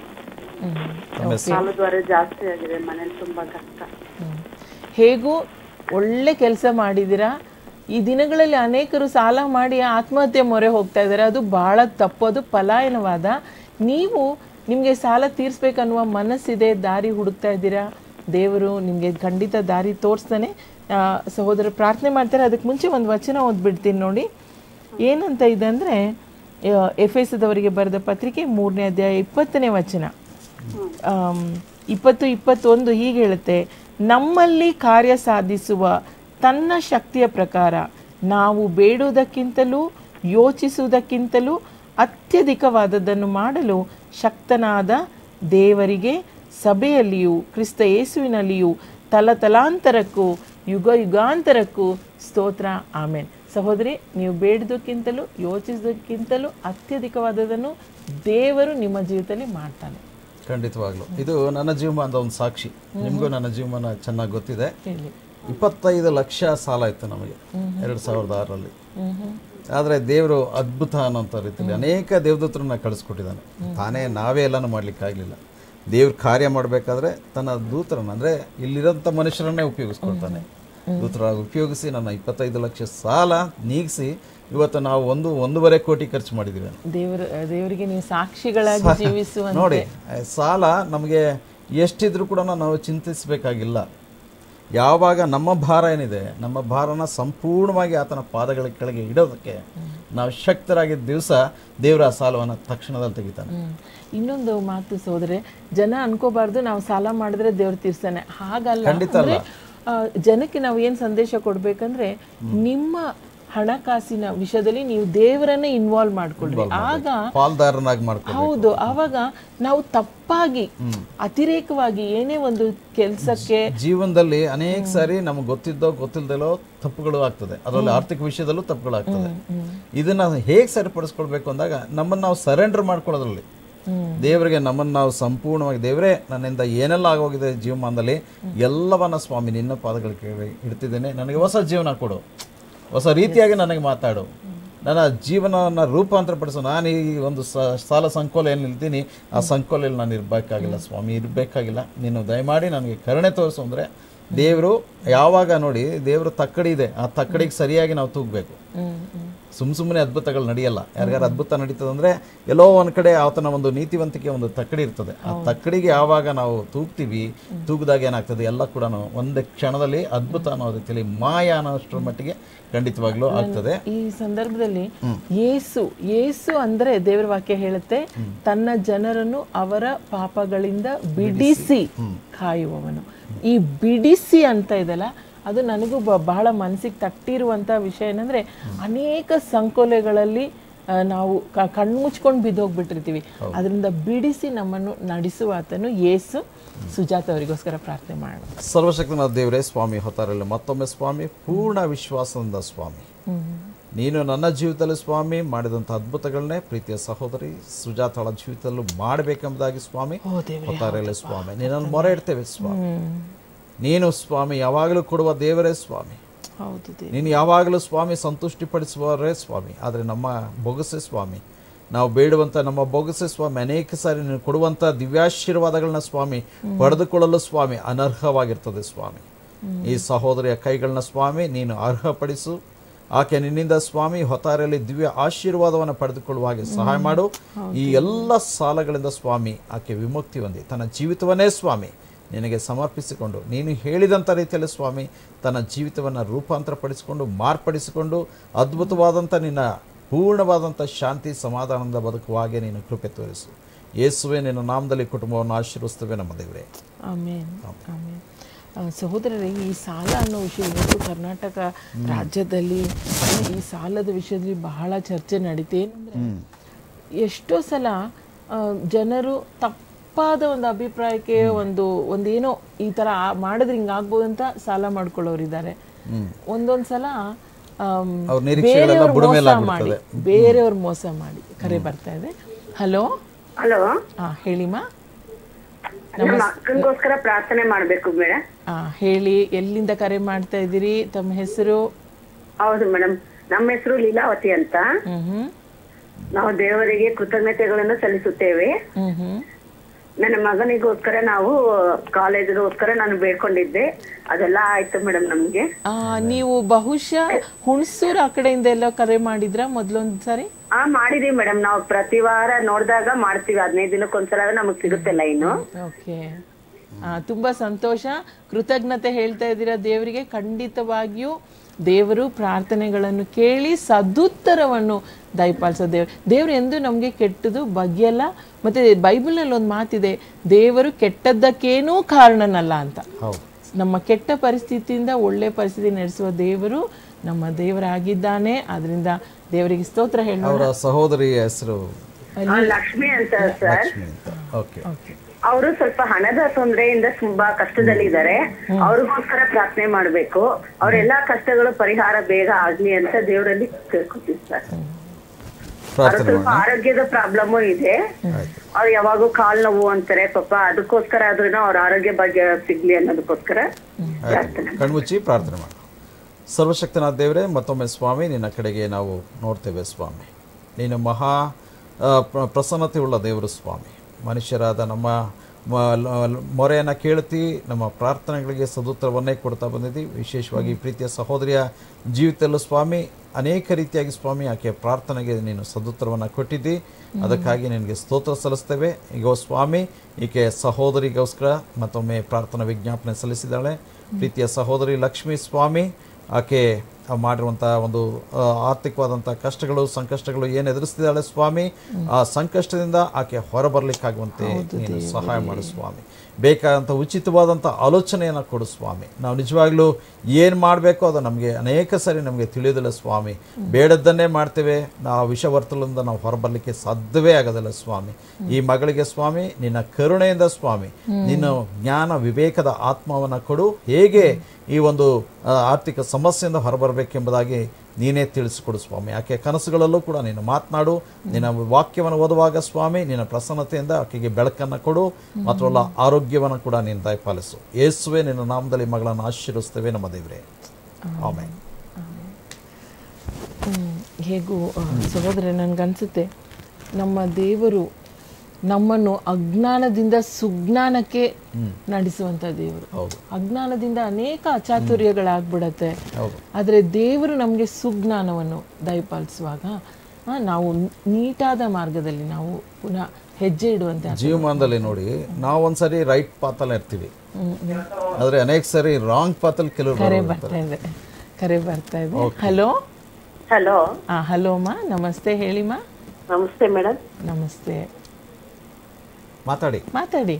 Speaker 3: ಹ್ಮ್
Speaker 5: ಸಾಲದ ಹೊರೆ ಜಾಸ್ತಿ ಆಗಿದೆ ಮನೇಲಿ ತುಂಬಾ ಕಷ್ಟ
Speaker 3: ಹ್ಮ್. ಹೇಗೂ ಒಳ್ಳೆ ಕೆಲಸ ಮಾಡಿದ್ದೀರಾ ಈ ದಿನಗಳಲ್ಲಿ ಅನೇಕರು ಸಾಲ ಮಾಡಿ ಆತ್ಮಹತ್ಯೆ ಮೊರೆ ಹೋಗ್ತಾ ಇದ್ದಾರೆ ಅದು ಬಹಳ ತಪ್ಪು ಅದು ಪಲಾಯನವಾದ ನೀವು ನಿಮಗೆ ಸಾಲ ತೀರಿಸ್ಬೇಕನ್ನುವ ಮನಸ್ಸಿದೆ ದಾರಿ ಹುಡುಕ್ತಾ ಇದ್ದೀರಾ ದೇವರು ನಿಮಗೆ ಖಂಡಿತ ದಾರಿ ತೋರಿಸ್ತಾನೆ ಆ, ಸಹೋದರ ಪ್ರಾರ್ಥನೆ ಮಾಡ್ತಾರೆ ಅದಕ್ಕೆ ಮುಂಚೆ ಒಂದು ವಚನ ಓದ್ಬಿಡ್ತೀನಿ ನೋಡಿ ಏನಂತ ಇದೆ ಅಂದರೆ ಎಫ್ ಎಸ್ದವರಿಗೆ ಬರೆದ ಪತ್ರಿಕೆ ಮೂರನೇ ಅಧ್ಯಾಯ ಇಪ್ಪತ್ತನೇ ವಚನ ಆಮ್, ಇಪ್ಪತ್ತು ಇಪ್ಪತ್ತೊಂದು ಹೀಗೆ ಹೇಳುತ್ತೆ ನಮ್ಮಲ್ಲಿ ಕಾರ್ಯ ಸಾಧಿಸುವ ತನ್ನ ಶಕ್ತಿಯ ಪ್ರಕಾರ ನಾವು ಬೇಡುವುದಕ್ಕಿಂತಲೂ ಯೋಚಿಸುವುದಕ್ಕಿಂತಲೂ ಅತ್ಯಧಿಕವಾದದ್ದನ್ನು ಮಾಡಲು ಶಕ್ತನಾದ ದೇವರಿಗೆ ಸಭೆಯಲ್ಲಿಯೂ ಕ್ರಿಸ್ತ ಯೇಸುವಿನಲ್ಲಿಯೂ ತಲತಲಾಂತರಕ್ಕೂ ಯುಗ ಯುಗಾಂತರಕ್ಕೂ ಸ್ತೋತ್ರ ಆಮೇನ್ ಸಹೋದರಿ ನೀವು ಬೇಡದಕ್ಕಿಂತಲೂ ಯೋಚಿಸೋದಕ್ಕಿಂತಲೂ ಅತ್ಯಧಿಕವಾದದನ್ನು ದೇವರು ನಿಮ್ಮ ಜೀವಿತದಲ್ಲಿ ಮಾಡ್ತಾನೆ
Speaker 4: ಖಂಡಿತವಾಗ್ಲು ಇದು ನನ್ನ ಜೀವಮಾನದ ಒಂದು ಸಾಕ್ಷಿ ನಿಮಗೂ ನನ್ನ ಜೀವಮಾನ ಚೆನ್ನಾಗಿ ಗೊತ್ತಿದೆ
Speaker 3: ಹೇಳಿ
Speaker 4: ಇಪ್ಪತ್ತೈದು ಲಕ್ಷ ಸಾಲ ಇತ್ತು ನಮಗೆ ಎರಡು ಸಾವಿರದ ಆರರಲ್ಲಿ ಆದರೆ ದೇವರು ಅದ್ಭುತ ಅನ್ನೋಂಥ ರೀತಿಯಲ್ಲಿ ಅನೇಕ ದೇವದೂತರನ್ನ ಕಳಿಸ್ಕೊಟ್ಟಿದ್ದಾನೆ ತಾನೇ ನಾವೇ ಎಲ್ಲನೂ ಮಾಡ್ಲಿಕ್ಕಾಗಲಿಲ್ಲ ದೇವ್ರ ಕಾರ್ಯ ಮಾಡಬೇಕಾದ್ರೆ ತನ್ನ ದೂತರನ್ನ ಅಂದರೆ ಇಲ್ಲಿರೋಂಥ ಮನುಷ್ಯರನ್ನೇ ಉಪಯೋಗಿಸ್ಕೊಳ್ತಾನೆ ದೂತರಾಗಿ ಉಪಯೋಗಿಸಿ ನನ್ನ ಇಪ್ಪತ್ತೈದು ಲಕ್ಷ ಸಾಲ ನೀಗಿಸಿ ಇವತ್ತು ನಾವು ಒಂದು ಒಂದೂವರೆ ಕೋಟಿ ಖರ್ಚು ಮಾಡಿದ್ದೀವಿ
Speaker 3: ದೇವರ ದೇವರಿಗೆ ನೀವು ಸಾಕ್ಷಿಗಳಾಗಿ ಜೀವಿಸುವಂತೆ
Speaker 4: ನೋಡಿ ಆ ಸಾಲ ನಮಗೆ ಎಷ್ಟಿದ್ರೂ ಕೂಡ ನಾವು ಚಿಂತಿಸಬೇಕಾಗಿಲ್ಲ ಯಾವಾಗ ನಮ್ಮ ಭಾರ ಏನಿದೆ ನಮ್ಮ ಭಾರನ ಸಂಪೂರ್ಣವಾಗಿ ಆತನ ಪಾದಗಳ ಕೆಳಗೆ ಇಡೋದಕ್ಕೆ ನಾವು ಶಕ್ತರಾಗಿದ್ದ ದಿವಸ ದೇವರ ಆ ಸಾಲವನ್ನು ತಕ್ಷಣದಲ್ಲಿ ತೆಗಿತಾನೆ
Speaker 3: ಹ್ಮ್. ಇನ್ನೊಂದು ಮಾತು ಸೋದರೆ ಜನ ಅನ್ಕೋಬಾರ್ದು ನಾವು ಸಾಲ ಮಾಡಿದ್ರೆ ದೇವ್ರು ತೀರ್ಸ್ತಾನೆ ಹಾಗಲ್ಲ
Speaker 4: ಖಂಡಿತ
Speaker 3: ಅಂದ್ರೆ ಆ, ಜನಕ್ಕೆ ನಾವು ಏನ್ ಸಂದೇಶ ಕೊಡ್ಬೇಕಂದ್ರೆ ನಿಮ್ಮ ಹಣಕಾಸಿನ ವಿಷಯದಲ್ಲಿ ನೀವು ದೇವರನ್ನ ಇನ್ವಾಲ್ವ್ ಮಾಡ್ಕೊಳ್ರಿ ಆಗ
Speaker 4: ಪಾಲ್ದಾರನಾಗಿ ಮಾಡ್ಕೊ
Speaker 3: ಹೌದು ಆವಾಗ ನಾವು ತಪ್ಪಾಗಿ ಅತಿರೇಕವಾಗಿ ಏನೇ ಒಂದು ಕೆಲ್ಸಕ್ಕೆ
Speaker 4: ಜೀವನದಲ್ಲಿ ಅನೇಕ ಸಾರಿ ನಮಗೆ ಗೊತ್ತಿದ್ದೋ ಗೊತ್ತಿಲ್ಲದಲ್ಲೋ ತಪ್ಪುಗಳು ಆಗ್ತದೆ ಅದರಲ್ಲಿ ಆರ್ಥಿಕ ವಿಷಯದಲ್ಲೂ ತಪ್ಪುಗಳು ಆಗ್ತದೆ ಇದನ್ನ ಹೇಗೆ ಸರಿಪಡಿಸ್ಕೊಳ್ಬೇಕು ಅಂದಾಗ ನಮ್ಮನ್ನು ನಾವು ಸರೆಂಡರ್ ಮಾಡ್ಕೊಳ್ಳೋದ್ರಲ್ಲಿ ದೇವರಿಗೆ ನಮ್ಮನ್ನು ನಾವು ಸಂಪೂರ್ಣವಾಗಿ ದೇವರೇ ನನ್ನಿಂದ ಏನೆಲ್ಲ ಆಗೋಗಿದೆ ಜೀವಮಾನದಲ್ಲಿ ಎಲ್ಲವನ್ನ ಸ್ವಾಮಿ ನಿನ್ನ ಪಾದಗಳ ಕೆಳಗೆ ಇಡ್ತಿದ್ದೇನೆ ನನಗೆ ಹೊಸ ಜೀವನ ಕೊಡು ಹೊಸ ರೀತಿಯಾಗಿ ನನಗೆ ಮಾತಾಡು ನನ್ನ ಜೀವನವನ್ನು ರೂಪಾಂತರಪಡಿಸು ನಾನು ಈ ಒಂದು ಸ- ಸಾಲ ಸಂಕೋಲ ಏನು ನಿಲ್ತೀನಿ ಆ ಸಂಕೋಲೆಯಲ್ಲಿ ನಾನು ಇರಬೇಕಾಗಿಲ್ಲ ಸ್ವಾಮಿ ಇರಬೇಕಾಗಿಲ್ಲ ನೀನು ದಯಮಾಡಿ ನನಗೆ ಕರುಣೆ ತೋರಿಸು ಅಂದರೆ ದೇವರು ಯಾವಾಗ ನೋಡಿ ದೇವರು ತಕ್ಕಡಿ ಇದೆ ಆ ತಕ್ಕಡಿಗೆ ಸರಿಯಾಗಿ ನಾವು ತೂಗಬೇಕು ಸುಮ್ ಸುಮ್ಮನೆ ಅದ್ಭುತಗಳು ನಡೆಯಲ್ಲ ಯಾರಿಗಾರು ಅದ್ಭುತ ನಡೀತದೆ ಅಂದ್ರೆ ಎಲ್ಲೋ ಒಂದ್ ಕಡೆ ಆತನ ಒಂದು ನೀತಿವಂತಿಕೆ ಒಂದು ತಕ್ಕಡಿ ಇರ್ತದೆ ಆ ತಕ್ಕಡಿಗೆ ಯಾವಾಗ ನಾವು ತೂಗ್ತೀವಿ ತೂಗಿದಾಗ ಏನಾಗ್ತದೆ ಎಲ್ಲ ಕೂಡ ಒಂದೇ ಕ್ಷಣದಲ್ಲಿ ಅದ್ಭುತ ಅನ್ನೋ ರೀತಿಯಲ್ಲಿ ಮಾಯ ಅನ್ನೋಷ್ಟರ ಮಟ್ಟಿಗೆ ಖಂಡಿತವಾಗ್ಲೂ ಆಗ್ತದೆ
Speaker 3: ಈ ಸಂದರ್ಭದಲ್ಲಿ ಯೇಸು ಯೇಸು ಅಂದ್ರೆ ದೇವರ ವಾಕ್ಯ ಹೇಳುತ್ತೆ ತನ್ನ ಜನರನ್ನು ಅವರ ಪಾಪಗಳಿಂದ ಬಿಡಿಸಿ ಕಾಯುವವನು ಈ ಬಿಡಿಸಿ ಅಂತ ಇದೆಲ್ಲ ಅದು ನನಗೂ ಬ- ಬಹಳ ಮನಸ್ಸಿಗೆ ತಟ್ಟಿರುವಂತ ವಿಷಯ ಏನಂದ್ರೆ ಅನೇಕ ಸಂಕೋಲೆಗಳಲ್ಲಿ ಆ, ನಾವು ಕ- ಕಣ್ಣು ಮುಚ್ಕೊಂಡು ಬಿದ್ದೋಗ್ಬಿಟ್ಟಿರ್ತೀವಿ ಅದರಿಂದ ಬಿಡಿಸಿ ನಮ್ಮನ್ನು ನಡೆಸುವ ಆತನು ಯೇಸು ಸುಜಾತ ಅವರಿಗೋಸ್ಕರ ಪ್ರಾರ್ಥನೆ ಮಾಡೋಣ
Speaker 4: ಸರ್ವಶಕ್ತನಾದ ದೇವರೇ ಸ್ವಾಮಿ ಹೊತ್ತಾರಲ್ಲಿ ಮತ್ತೊಮ್ಮೆ ಸ್ವಾಮಿ ಪೂರ್ಣ ವಿಶ್ವಾಸದಿಂದ ಸ್ವಾಮಿ ನೀನು ನನ್ನ ಜೀವಿತದಲ್ಲಿ ಸ್ವಾಮಿ ಮಾಡಿದಂಥ ಅದ್ಭುತಗಳನ್ನೇ ಪ್ರೀತಿಯ ಸಹೋದರಿ ಸುಜಾತಾಳ ಜೀವಿತದಲ್ಲೂ ಮಾಡಬೇಕೆಂಬುದಾಗಿ ಸ್ವಾಮಿ ಹೊತ್ತಾರಲ್ಲಿ ಸ್ವಾಮಿ ನಿನ್ನನ್ನು ಮೊರೆ ಇಡ್ತೇವೆ ಸ್ವಾಮಿ ನೀನು ಸ್ವಾಮಿ ಯಾವಾಗಲೂ ಕೊಡುವ ದೇವರೇ ಸ್ವಾಮಿ
Speaker 3: ಹೌದು ದೇವ್ರೆ.
Speaker 4: ನೀನು ಯಾವಾಗಲೂ ಸ್ವಾಮಿ ಸಂತುಷ್ಟಿಪಡಿಸುವವರೇ ಸ್ವಾಮಿ ಆದರೆ ನಮ್ಮ ಬೊಗಸೆ ಸ್ವಾಮಿ ನಾವು ಬೇಡುವಂತ ನಮ್ಮ ಬೊಗಸೆ ಸ್ವಾಮಿ ಅನೇಕ ಸಾರಿ ನೀನು ಕೊಡುವಂತ ದಿವ್ಯಾಶೀರ್ವಾದಗಳನ್ನ ಸ್ವಾಮಿ ಪಡೆದುಕೊಳ್ಳಲು ಸ್ವಾಮಿ ಅನರ್ಹವಾಗಿರ್ತದೆ ಸ್ವಾಮಿ ಈ ಸಹೋದರಿಯ ಕೈಗಳನ್ನ ಸ್ವಾಮಿ ನೀನು ಅರ್ಹಪಡಿಸು ಆಕೆ ನಿನ್ನಿಂದ ಸ್ವಾಮಿ ಹೊತ್ತಾರೆಯಲ್ಲಿ ದಿವ್ಯ ಆಶೀರ್ವಾದವನ್ನು ಪಡೆದುಕೊಳ್ಳುವ ಹಾಗೆ ಸಹಾಯ ಮಾಡು ಈ ಎಲ್ಲ ಸಾಲಗಳಿಂದ ಸ್ವಾಮಿ ಆಕೆ ವಿಮುಕ್ತಿ ಹೊಂದಿ ತನ್ನ ಜೀವಿತವನ್ನೇ ಸ್ವಾಮಿ ನಿನಗೆ ಸಮರ್ಪಿಸಿಕೊಂಡು ನೀನು ಹೇಳಿದಂಥ ರೀತಿಯಲ್ಲಿ ಸ್ವಾಮಿ ತನ್ನ ಜೀವಿತವನ್ನು ರೂಪಾಂತರಪಡಿಸಿಕೊಂಡು ಮಾರ್ಪಡಿಸಿಕೊಂಡು ಅದ್ಭುತವಾದಂಥ ನಿನ್ನ ಪೂರ್ಣವಾದಂಥ ಶಾಂತಿ ಸಮಾಧಾನದಿಂದ ಬದುಕುವ ಹಾಗೆ ನೀನು ಕೃಪೆ ತೋರಿಸು ಯೇಸುವೆ ನಿನ್ನ ನಾಮದಲ್ಲಿ ಕುಟುಂಬವನ್ನು ಆಶೀರ್ವಸ್ತೇವೆ ನಮ್ಮ ದೇವರೇ
Speaker 3: ಆಮೇನ್ ಆಮೇನ್ ಆ, ಸಹೋದರರೇ ಈ ಸಾಲ ಅನ್ನೋ ವಿಷಯ ಇವತ್ತು ಕರ್ನಾಟಕ ರಾಜ್ಯದಲ್ಲಿ ಈ ಸಾಲದ ವಿಷಯದಲ್ಲಿ ಬಹಳ ಚರ್ಚೆ ನಡೀತೆ ಏನಂದ್ರೆ ಎಷ್ಟೋ ಸಲ ಆ, ಜನರು ತಪ್ಪಾದ ಒಂದು ಅಭಿಪ್ರಾಯಕ್ಕೆ ಒಂದು ಒಂದೇನೋ ಈ ತರ ಆ- ಮಾಡಿದ್ರೆ ಹಿಂಗಾಗ್ಬೋದು ಅಂತ ಸಾಲ ಮಾಡ್ಕೊಳ್ಳೋರಿದ್ದಾರೆ ಒಂದೊಂದ್ ಸಲ ಆಮ್,
Speaker 4: ಅವ್ರ ನಿರೀಕ್ಷೆಗಳೆಲ್ಲ
Speaker 3: ಬೇರೆಯವ್ರ್
Speaker 4: ಬುಡಮೇಲ್
Speaker 3: ಮೋಸ ಮಾಡಿ ಬೇರೆಯವ್ರ ಮೋಸ ಮಾಡಿ ಕರೆ ಬರ್ತಾ ಇದೆ ಹಲೋ
Speaker 5: ಹಲೋ
Speaker 3: ಹಾ ಹೇಳಿಮಾ
Speaker 5: ನಮ್ಮ ಅಕ್ಕನಿಗೋಸ್ಕರ ಪ್ರಾರ್ಥನೆ ಮಾಡ್ಬೇಕು ಮೇಡಮ್
Speaker 3: ಆ, ಹೇಳಿ ಎಲ್ಲಿಂದ ಕರೆ ಮಾಡ್ತಾ ಇದ್ದೀರಿ ತಮ್ಮ ಹೆಸರು
Speaker 5: ಹೌದು ಮೇಡಮ್ ನಮ್ಮ ಹೆಸರು ಲೀಲಾವತಿ ಅಂತ
Speaker 3: ಹ್ಮ್ ಹ್ಮ್
Speaker 5: ನಾವು ದೇವರಿಗೆ ಕೃತಜ್ಞತೆಗಳನ್ನು ಸಲ್ಲಿಸುತ್ತೇವೆ
Speaker 3: ಹ್ಮ್ ಹ್ಮ್
Speaker 5: ನನ್ನ ಮಗನಿಗೋಸ್ಕರ ನಾವು ಕಾಲೇಜಿಗೋಸ್ಕರ ನಾನು ಬೇಡ್ಕೊಂಡಿದ್ದೆ ಅದೆಲ್ಲ ಆಯ್ತು ಮೇಡಮ್ ನಮ್ಗೆ
Speaker 3: ಆ, ನೀವು ಬಹುಶಃ ಹುಣಸೂರು ಆ ಕಡೆಯಿಂದ ಎಲ್ಲ ಕರೆ ಮಾಡಿದ್ರ ಮೊದ್ಲೊಂದ್ ಸಾರಿ
Speaker 5: ಹಾ ಮಾಡಿದೀವಿ ಮೇಡಮ್ ನಾವು ಪ್ರತಿ ವಾರ ನೋಡಿದಾಗ ಮಾಡ್ತೀವಿ ಹದಿನೈದು ದಿನಕ್ಕೊಂದ್ಸಲ ನಮಗ್ ಸಿಗುತ್ತೆ ಲೈನು
Speaker 3: ಓಕೆ ತುಂಬಾ ಸಂತೋಷ ಕೃತಜ್ಞತೆ ಹೇಳ್ತಾ ಇದ್ದೀರಾ ದೇವರಿಗೆ ಖಂಡಿತವಾಗಿಯೂ ದೇವರು ಪ್ರಾರ್ಥನೆಗಳನ್ನು ಕೇಳಿ ಸದುತ್ತರವನ್ನು ದಯಪಾಲಿಸೋ ದೇವ್ರು ದೇವ್ರು ಎಂದು ನಮಗೆ ಕೆಟ್ಟದು ಬಗೆಯಲ್ಲ ಮತ್ತೆ ಬೈಬಲ್ನಲ್ಲಿ ಒಂದು ಮಾತಿದೆ ದೇವರು ಕೆಟ್ಟದ್ದಕ್ಕೇನೂ ಕಾರಣನಲ್ಲ ಅಂತ
Speaker 4: ಹೌದು
Speaker 3: ನಮ್ಮ ಕೆಟ್ಟ ಪರಿಸ್ಥಿತಿಯಿಂದ ಒಳ್ಳೆ ಪರಿಸ್ಥಿತಿ ನಡೆಸುವ ದೇವರು ನಮ್ಮ ದೇವರಾಗಿದ್ದಾನೆ ಅದರಿಂದ ದೇವರಿಗೆ ಸ್ತೋತ್ರ ಹೇಳೋಣ
Speaker 4: ಅವರ ಸಹೋದರಿಯ ಹೆಸರು
Speaker 5: ಆ, ಲಕ್ಷ್ಮಿ ಅಂತ ಸರ್
Speaker 4: ಲಕ್ಷ್ಮಿ ಅಂತ ಓಕೆ
Speaker 5: ಅವರು ಸ್ವಲ್ಪ ಹಣದ ತೊಂದರೆಯಿಂದ ತುಂಬಾ ಕಷ್ಟದಲ್ಲಿದ್ದಾರೆ ಅವ್ರಿಗೋಸ್ಕರ ಪ್ರಾರ್ಥನೆ ಮಾಡ್ಬೇಕು ಅವ್ರೆಲ್ಲಾ ಕಷ್ಟಗಳು ಪರಿಹಾರ ಬೇಗ ಆಗ್ಲಿ ಅಂತ ದೇವರಲ್ಲಿ ಕೇಳ್ಕೊತೀವಿ ಸರ್ ಅವ್ರ
Speaker 4: ಪ್ರಾರ್ಥನೆ
Speaker 5: ಸ್ವಲ್ಪ
Speaker 4: ಮಾಡೋಣ
Speaker 5: ಆರೋಗ್ಯದ ಪ್ರಾಬ್ಲಮ್ ಇದೆ ಅವ್ರು ಯಾವಾಗೂ ಕಾಲ್ ನೋವು ಅಂತಾರೆ ಪಾಪ ಅದಕ್ಕೋಸ್ಕರ ಆದ್ರೂ ಅವ್ರ ಆರೋಗ್ಯ ಬಗ್ಗೆ ಸಿಗ್ಲಿ ಅನ್ನೋದಕ್ಕೋಸ್ಕರ ಪ್ರಾರ್ಥನೆ
Speaker 4: ಕಣ್ಮುಚ್ಚಿ ಪ್ರಾರ್ಥನೆ ಮಾಡೋಣ ಸರ್ವಶಕ್ತನಾದ ದೇವರೇ ಮತ್ತೊಮ್ಮೆ ಸ್ವಾಮಿ ನಿನ್ನ ಕಡೆಗೆ ನಾವು ನೋಡ್ತೇವೆ ಸ್ವಾಮಿ ನೀನು ಮಹಾ ಆ, ಪ್ರ- ಪ್ರಸನ್ನತೆ ಉಳ್ಳ ದೇವರು ಸ್ವಾಮಿ ಮನುಷ್ಯರಾದ ನಮ್ಮ ಮ- ಲ- ಮೊರೆಯನ್ನು ಕೇಳ್ತಿ ನಮ್ಮ ಪ್ರಾರ್ಥನೆಗಳಿಗೆ ಸದುತ್ತರವನ್ನೇ ಕೊಡ್ತಾ ಬಂದಿದ್ದೀವಿ ವಿಶೇಷವಾಗಿ ಪ್ರೀತಿಯ ಸಹೋದರಿಯ ಜೀವಿತದಲ್ಲೂ ಸ್ವಾಮಿ ಅನೇಕ ರೀತಿಯಾಗಿ ಸ್ವಾಮಿ ಆಕೆ ಪ್ರಾರ್ಥನೆಗೆ ನೀನು ಸದುತ್ತರವನ್ನು ಕೊಟ್ಟಿದ್ದಿ ಅದಕ್ಕಾಗಿ ನಿನಗೆ ಸ್ತೋತ್ರ ಸಲ್ಲಿಸ್ತೇವೆ ಈಗ ಸ್ವಾಮಿ ಈಕೆ ಸಹೋದರಿಗೋಸ್ಕರ ಮತ್ತೊಮ್ಮೆ ಪ್ರಾರ್ಥನಾ ವಿಜ್ಞಾಪನೆ ಸಲ್ಲಿಸಿದ್ದಾಳೆ ಪ್ರೀತಿಯ ಸಹೋದರಿ ಲಕ್ಷ್ಮೀ ಸ್ವಾಮಿ ಆಕೆ ಮಾಡಿರುವಂಥ ಒಂದು ಆ, ಆರ್ಥಿಕವಾದಂಥ ಕಷ್ಟಗಳು ಸಂಕಷ್ಟಗಳು ಏನು ಎದುರಿಸ್ತಿದ್ದಾಳೆ ಸ್ವಾಮಿ ಆ ಸಂಕಷ್ಟದಿಂದ ಆಕೆ ಹೊರಬರ್ಲಿಕ್ಕಾಗುವಂತೆ ನೀನು ಸಹಾಯ ಮಾಡು ಸ್ವಾಮಿ ಬೇಕಾದಂಥ ಉಚಿತವಾದಂಥ ಆಲೋಚನೆಯನ್ನು ಕೊಡು ಸ್ವಾಮಿ ನಾವು ನಿಜವಾಗ್ಲೂ ಏನು ಮಾಡಬೇಕೋ ಅದು ನಮಗೆ ಅನೇಕ ಸರಿ ನಮಗೆ ತಿಳಿಯೋದಿಲ್ಲ ಸ್ವಾಮಿ ಬೇಡದ್ದನ್ನೇ ಮಾಡ್ತೇವೆ ನಾವು ವಿಷವರ್ತಲಿಂದ ನಾವು ಹೊರಬರಲಿಕ್ಕೆ ಸಾಧ್ಯವೇ ಆಗೋದಿಲ್ಲ ಸ್ವಾಮಿ ಈ ಮಗಳಿಗೆ ಸ್ವಾಮಿ ನಿನ್ನ ಕರುಣೆಯಿಂದ ಸ್ವಾಮಿ ನಿನ್ನ ಜ್ಞಾನ ವಿವೇಕದ ಆತ್ಮವನ್ನು ಕೊಡು ಹೇಗೆ ಈ ಒಂದು ಆ, ಆರ್ಥಿಕ ಸಮಸ್ಯೆಯಿಂದ ಹೊರಬರಬೇಕೆಂಬುದಾಗಿ ನೀನೇ ತಿಳಿಸಿಕೊಡು ಸ್ವಾಮಿ ಆಕೆ ಕನಸುಗಳಲ್ಲೂ ಕೂಡ ನೀನು ಮಾತನಾಡು ನಿನ್ನ ವಾಕ್ಯವನ್ನು ಓದುವಾಗ ಸ್ವಾಮಿ ನಿನ್ನ ಪ್ರಸನ್ನತೆಯಿಂದ ಆಕೆಗೆ ಬೆಳಕನ್ನು ಕೊಡು ಮಾತ್ರವಲ್ಲ ಆರೋಗ್ಯವನ್ನು ಕೂಡ ನೀನು ದಯಪಾಲಿಸು ಯೇಸುವೆ ನಿನ್ನ ನಾಮದಲ್ಲಿ ಮಗಳನ್ನು ಆಶೀರ್ವಿಸ್ತೇವೆ ನಮ್ಮ ದೇವರೇ ಆಮೇಲೆ
Speaker 3: ಹ್ಮ್. ಹೇಗೂ ಆ, ಸಹೋದರ ನನಗನ್ಸುತ್ತೆ ನಮ್ಮ ದೇವರು ನಮ್ಮನ್ನು ಅಜ್ಞಾನದಿಂದ ಸುಜ್ಞಾನಕ್ಕೆ ನಡೆಸುವಂತ ದೇವರು
Speaker 4: ಹೌದು
Speaker 3: ಅಜ್ಞಾನದಿಂದ ಅನೇಕ ಅಚಾತುರ್ಯಗಳಾಗ್ಬಿಡತ್ತೆ
Speaker 4: ಹೌದು
Speaker 3: ಆದರೆ ದೇವರು ನಮಗೆ ಸುಜ್ಞಾನವನ್ನು ದಯಪಾಲಿಸುವಾಗ ಆ, ನಾವು ನೀಟಾದ ಮಾರ್ಗದಲ್ಲಿ ನಾವು ಪುನಃ ಹೆಜ್ಜೆ ಇಡುವಂತೆ ಆಗ್ತದೆ.
Speaker 4: ಜೀವಮಾನದಲ್ಲಿ ನೋಡಿ ನಾವು ಒಂದ್ಸರಿ ರೈಟ್ ಪಾತಲ್ಲಿ ಇರ್ತೀವಿ ಆದ್ರೆ ಅನೇಕ ಸರಿ ರಾಂಗ್ ಪಾತಲ್ಲಿ ಕೆಲವರು
Speaker 3: ಕರೆ
Speaker 4: ಬರೋರು
Speaker 3: ಬರ್ತಾ ಇದೆ ಕರೆ ಬರ್ತಾ ಇದೆ ಹಲೋ
Speaker 5: ಹಲೋ
Speaker 3: ಆ ಹಲೋ ಮಾ ನಮಸ್ತೆ ಹೇಳಿಮಾ
Speaker 5: ನಮಸ್ತೆ ಮೇಡಮ್
Speaker 3: ನಮಸ್ತೆ
Speaker 4: ಮಾತಾಡಿ
Speaker 3: ಮಾತಾಡಿ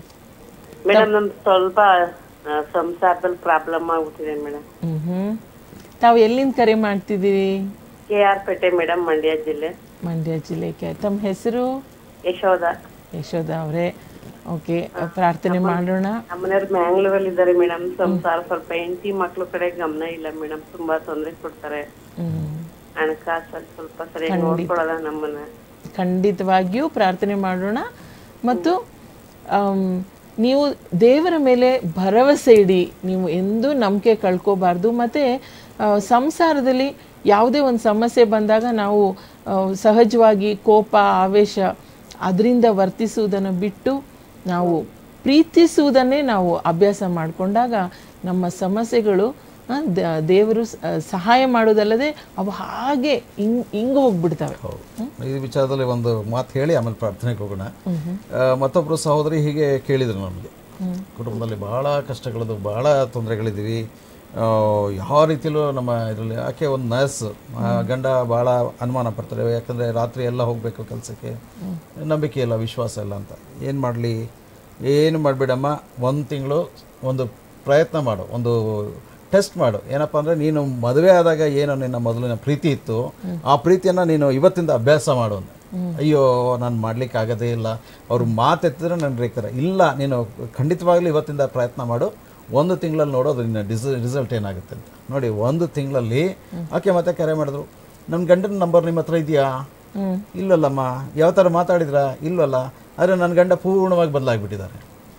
Speaker 5: ಮೇಡಮ್ ನಮ್ದು ಸ್ವಲ್ಪ ಆ, ಸಂಸಾರದಲ್ಲಿ ಪ್ರಾಬ್ಲಮ್ ಆಗ್ಬಿಟ್ಟಿದೆ ಮೇಡಮ್
Speaker 3: ಹ್ಮ್ ಹ್ಮ್ ತಾವು ಎಲ್ಲಿಂದ ಕರೆ ಮಾಡ್ತಿದ್ದೀರಿ
Speaker 5: ಕೆ ಆರ್ ಪೇಟೆ ಮೇಡಮ್ ಮಂಡ್ಯ ಜಿಲ್ಲೆ
Speaker 3: ಮಂಡ್ಯ ಜಿಲ್ಲೆಗೆ ತಮ್ಮ ಹೆಸರು
Speaker 5: ಯಶೋಧ
Speaker 3: ಯಶೋಧ ಅವರೇ ಓಕೆ ಪ್ರಾರ್ಥನೆ ಮಾಡೋಣ
Speaker 5: ನಮ್ಮನೆಯವ್ರು ಮ್ಯಾಂಗ್ಳೂರಲ್ಲಿ ಇದ್ದಾರೆ ಮೇಡಮ್ ಸಂಸಾರ ಸ್ವಲ್ಪ ಹೆಂಡತಿ ಮಕ್ಳು ಕಡೆ ಗಮನ ಇಲ್ಲ ಮೇಡಮ್ ತುಂಬಾ ತೊಂದರೆ ಕೊಡ್ತಾರೆ
Speaker 3: ಹ್ಮ್
Speaker 5: ಹಣಕಾಸಲ್ಲಿ ಸ್ವಲ್ಪ ಸರಿಯಾಗಿ ನೋಡ್ಕೊಳಲ್ಲ ನಮ್ಮನ್ನ
Speaker 3: ಖಂಡಿತವಾಗಿಯೂ ಪ್ರಾರ್ಥನೆ ಮಾಡೋಣ ಮತ್ತು ಆಮ್, ನೀವು ದೇವರ ಮೇಲೆ ಭರವಸೆ ಇಡಿ ನೀವು ಎಂದೂ ನಂಬಿಕೆ ಕಳ್ಕೋಬಾರ್ದು ಮತ್ತು ಆ, ಸಂಸಾರದಲ್ಲಿ ಯಾವುದೇ ಒಂದು ಸಮಸ್ಯೆ ಬಂದಾಗ ನಾವು ಆ, ಸಹಜವಾಗಿ ಕೋಪ ಆವೇಶ ಅದರಿಂದ ವರ್ತಿಸುವುದನ್ನು ಬಿಟ್ಟು ನಾವು ಪ್ರೀತಿಸುವುದನ್ನೇ ನಾವು ಅಭ್ಯಾಸ ಮಾಡಿಕೊಂಡಾಗ ನಮ್ಮ ಸಮಸ್ಯೆಗಳು ಆ, ದ- ದೇವರು ಸ- ಸಹಾಯ ಮಾಡೋದಲ್ಲದೆ ಅವು ಹಾಗೆ ಹಿಂಗ್ ಹಿಂಗೆ ಹೋಗ್ಬಿಡ್ತವೆ
Speaker 4: ಈ ವಿಚಾರದಲ್ಲಿ ಒಂದು ಮಾತು ಹೇಳಿ ಆಮೇಲೆ ಪ್ರಾರ್ಥನೆಗೆ ಹೋಗೋಣ ಆ, ಮತ್ತೊಬ್ರು ಸಹೋದರಿ ಹೀಗೆ ಕೇಳಿದ್ರು ನಮಗೆ ಕುಟುಂಬದಲ್ಲಿ ಬಹಳ ಕಷ್ಟಗಳದು ಬಹಳ ತೊಂದರೆಗಳಿದ್ದೀವಿ ಆ, ಯಾವ ರೀತಿಯಲ್ಲೂ ನಮ್ಮ ಇದರಲ್ಲಿ ಆಕೆ ಒಂದು ನರ್ಸ್ ಗಂಡ ಭಾಳ ಅನುಮಾನ ಪಡ್ತಾರೆ ಯಾಕಂದರೆ ರಾತ್ರಿ ಎಲ್ಲ ಹೋಗಬೇಕು ಕೆಲಸಕ್ಕೆ ನಂಬಿಕೆ ಇಲ್ಲ ವಿಶ್ವಾಸ ಇಲ್ಲ ಅಂತ ಏನು ಮಾಡಲಿ ಏನು ಮಾಡಬೇಡಮ್ಮ ಒಂದು ತಿಂಗಳು ಒಂದು ಪ್ರಯತ್ನ ಮಾಡು ಒಂದು ಟೆಸ್ಟ್ ಮಾಡು ಏನಪ್ಪ ಅಂದರೆ ನೀನು ಮದುವೆ ಆದಾಗ ಏನು ನಿನ್ನ ಮೊದಲಿನ ಪ್ರೀತಿ ಇತ್ತು ಆ ಪ್ರೀತಿಯನ್ನು ನೀನು ಇವತ್ತಿಂದ ಅಭ್ಯಾಸ ಮಾಡು ಅಂದೆ. ಅಯ್ಯೋ ನಾನು ಮಾಡ್ಲಿಕ್ಕೆ ಆಗೋದೇ ಇಲ್ಲ ಅವ್ರು ಮಾತೆತ್ತಿದ್ರೆ ನನ್ನ ರೇಖರ ಇಲ್ಲ ನೀನು ಖಂಡಿತವಾಗ್ಲೂ ಇವತ್ತಿಂದ ಪ್ರಯತ್ನ ಮಾಡು ಒಂದು ತಿಂಗಳಲ್ಲಿ ನೋಡೋದು ನಿನ್ನ ಡಿಸ ರಿಸಲ್ಟ್ ಏನಾಗುತ್ತೆ ಅಂತ ನೋಡಿ ಒಂದು ತಿಂಗಳಲ್ಲಿ ಆಕೆ ಮತ್ತೆ ಕರೆ ಮಾಡಿದ್ರು ನನ್ನ ಗಂಡನ ನಂಬರ್ ನಿಮ್ಮ ಹತ್ರ ಇದೆಯಾ ಇಲ್ಲಲ್ಲಮ್ಮ ಯಾವ ಥರ ಮಾತಾಡಿದ್ರಾ ಇಲ್ವಲ್ಲ ಆದರೆ ನನ್ನ ಗಂಡ ಪೂರ್ಣವಾಗಿ ಬದಲಾಗ್ಬಿಟ್ಟಿದ್ದಾರೆ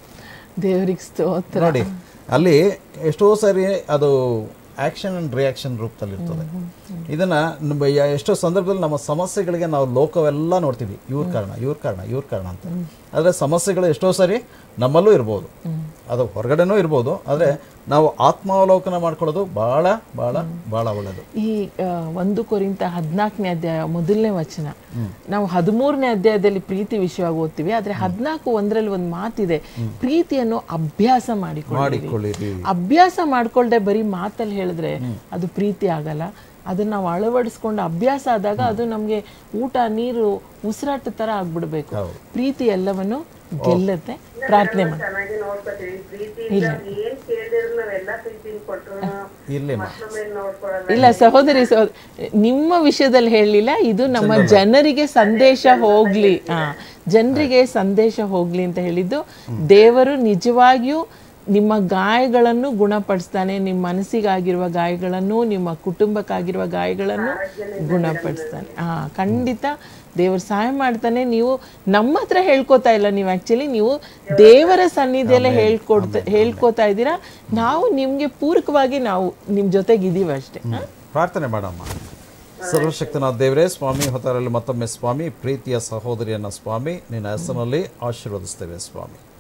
Speaker 3: ದೇವರಿಗೆ ಸ್ತೋತ್ರ
Speaker 4: ನೋಡಿ ಅಲ್ಲಿ ಎಷ್ಟೋ ಸಾರಿ ಅದು ಆಕ್ಷನ್ ಅಂಡ್ ರಿಯಾಕ್ಷನ್ ರೂಪದಲ್ಲಿ ಇರ್ತದೆ ಇದನ್ನ ನಮ್ಮ ಯ- ಎಷ್ಟೋ ಸಂದರ್ಭದಲ್ಲಿ ನಮ್ಮ ಸಮಸ್ಯೆಗಳಿಗೆ ನಾವು ಲೋಕವೆಲ್ಲ ನೋಡ್ತೀವಿ ಇವ್ರ ಕಾರಣ ಇವ್ರ ಕಾರಣ ಇವ್ರ ಕಾರಣ ಅಂತ ಆದರೆ ಸಮಸ್ಯೆಗಳು ಎಷ್ಟೋ ಸಾರಿ ನಮ್ಮಲ್ಲೂ ಇರ್ಬೋದು ಅದು ಹೊರಗಡೆನೂ ಇರ್ಬೋದು ಆದರೆ ನಾವು ಆತ್ಮಾವಲೋಕನ ಮಾಡ್ಕೊಳ್ಳೋದು ಬಹಳ ಬಹಳ ಬಹಳ ಒಳ್ಳೆಯದು
Speaker 3: ಈ ಆ, ಒಂದು ಕೊರಿಂತ ಹದಿನಾಲ್ಕನೇ ಅಧ್ಯಾಯ ಮೊದಲನೇ ವಚನ ನಾವು ಹದಿಮೂರನೇ ಅಧ್ಯಾಯದಲ್ಲಿ ಪ್ರೀತಿ ವಿಷಯವಾಗಿ ಓದ್ತೀವಿ ಆದ್ರೆ ಹದಿನಾಲ್ಕು ಒಂದರಲ್ಲಿ ಒಂದು ಮಾತಿದೆ ಪ್ರೀತಿಯನ್ನು ಅಭ್ಯಾಸ ಮಾಡಿಕೊಳ್ಳಿ
Speaker 4: ಮಾಡಿಕೊಳ್ಳಿರಿ
Speaker 3: ಅಭ್ಯಾಸ ಮಾಡ್ಕೊಳ್ದೆ ಬರೀ ಮಾತಲ್ಲಿ ಹೇಳಿದ್ರೆ ಅದು ಪ್ರೀತಿ ಆಗಲ್ಲ ಅದನ್ನ ನಾವು ಅಳವಡಿಸ್ಕೊಂಡು ಅಭ್ಯಾಸ ಆದಾಗ ಅದು ನಮ್ಗೆ ಊಟ ನೀರು ಉಸಿರಾಟ ತರ ಆಗ್ಬಿಡ್ಬೇಕು ಪ್ರೀತಿ ಎಲ್ಲವನ್ನು ಗೆಲ್ಲುತ್ತೆ ಪ್ರಾರ್ಥನೆ ಮಾಡಿ
Speaker 5: ಚೆನ್ನಾಗಿ ನೋಡ್ಕೊತೀವಿ ಪ್ರೀತಿಯಿಂದ ಏನ್ ಕೇಳಿದ್ರು ನಾವೆಲ್ಲ ಪ್ರೀತಿನ ಕೊಟ್ರು
Speaker 4: ಇರ್ಲಿ
Speaker 5: ಮಕ್ಳ ಮೇಲೆ ನೋಡ್ಕೊಳಲ್ಲ
Speaker 3: ಇಲ್ಲ ಸಹೋದರಿ ಸಹೋದ ನಿಮ್ಮ ವಿಷಯದಲ್ಲಿ ಹೇಳಲಿಲ್ಲ ಇದು ನಮ್ಮ ಜನರಿಗೆ ಸಂದೇಶ ಹೋಗ್ಲಿ ಆ ಜನರಿಗೆ ಸಂದೇಶ ಹೋಗ್ಲಿ ಅಂತ ಹೇಳಿದ್ದು ದೇವರು ನಿಜವಾಗಿಯೂ ನಿಮ್ಮ ಗಾಯಗಳನ್ನು ಗುಣಪಡಿಸ್ತಾನೆ ನಿಮ್ಮ ಮನಸ್ಸಿಗಾಗಿರುವ ಗಾಯಗಳನ್ನು ನಿಮ್ಮ ಕುಟುಂಬಕ್ಕಾಗಿರುವ ಗಾಯಗಳನ್ನು ಗುಣಪಡಿಸ್ತಾನೆ ಹಾ ಖಂಡಿತ ದೇವರು ಸಹಾಯ ಮಾಡ್ತಾನೆ ನೀವು ನಮ್ಮ ಹತ್ರ ಹೇಳ್ಕೊತಾ ಇಲ್ಲ ನೀವು ಆಕ್ಚುಲಿ ನೀವು ದೇವರ ಸನ್ನಿಧಿಯಲ್ಲೇ ಹೇಳ್ಕೊಡ್ತಾ ಹೇಳ್ಕೊತಾ ಇದ್ದೀರಾ ನಾವು ನಿಮ್ಗೆ ಪೂರಕವಾಗಿ ನಾವು ನಿಮ್ ಜೊತೆಗೆ ಇದೀವಿ ಅಷ್ಟೇ ಹಾ?
Speaker 4: ಪ್ರಾರ್ಥನೆ ಮಾಡಮ್ಮ ಸರ್ವಶಕ್ತನಾದ ದೇವರೇ ಸ್ವಾಮಿ ಹೊತ್ತರಲ್ಲಿ ಮತ್ತೊಮ್ಮೆ ಸ್ವಾಮಿ ಪ್ರೀತಿಯ ಸಹೋದರಿಯನ್ನ ಸ್ವಾಮಿ ನಿನ್ನ ಹೆಸರಿನಲ್ಲಿ ಆಶೀರ್ವದಿಸ್ತೇವೆ ಸ್ವಾಮಿ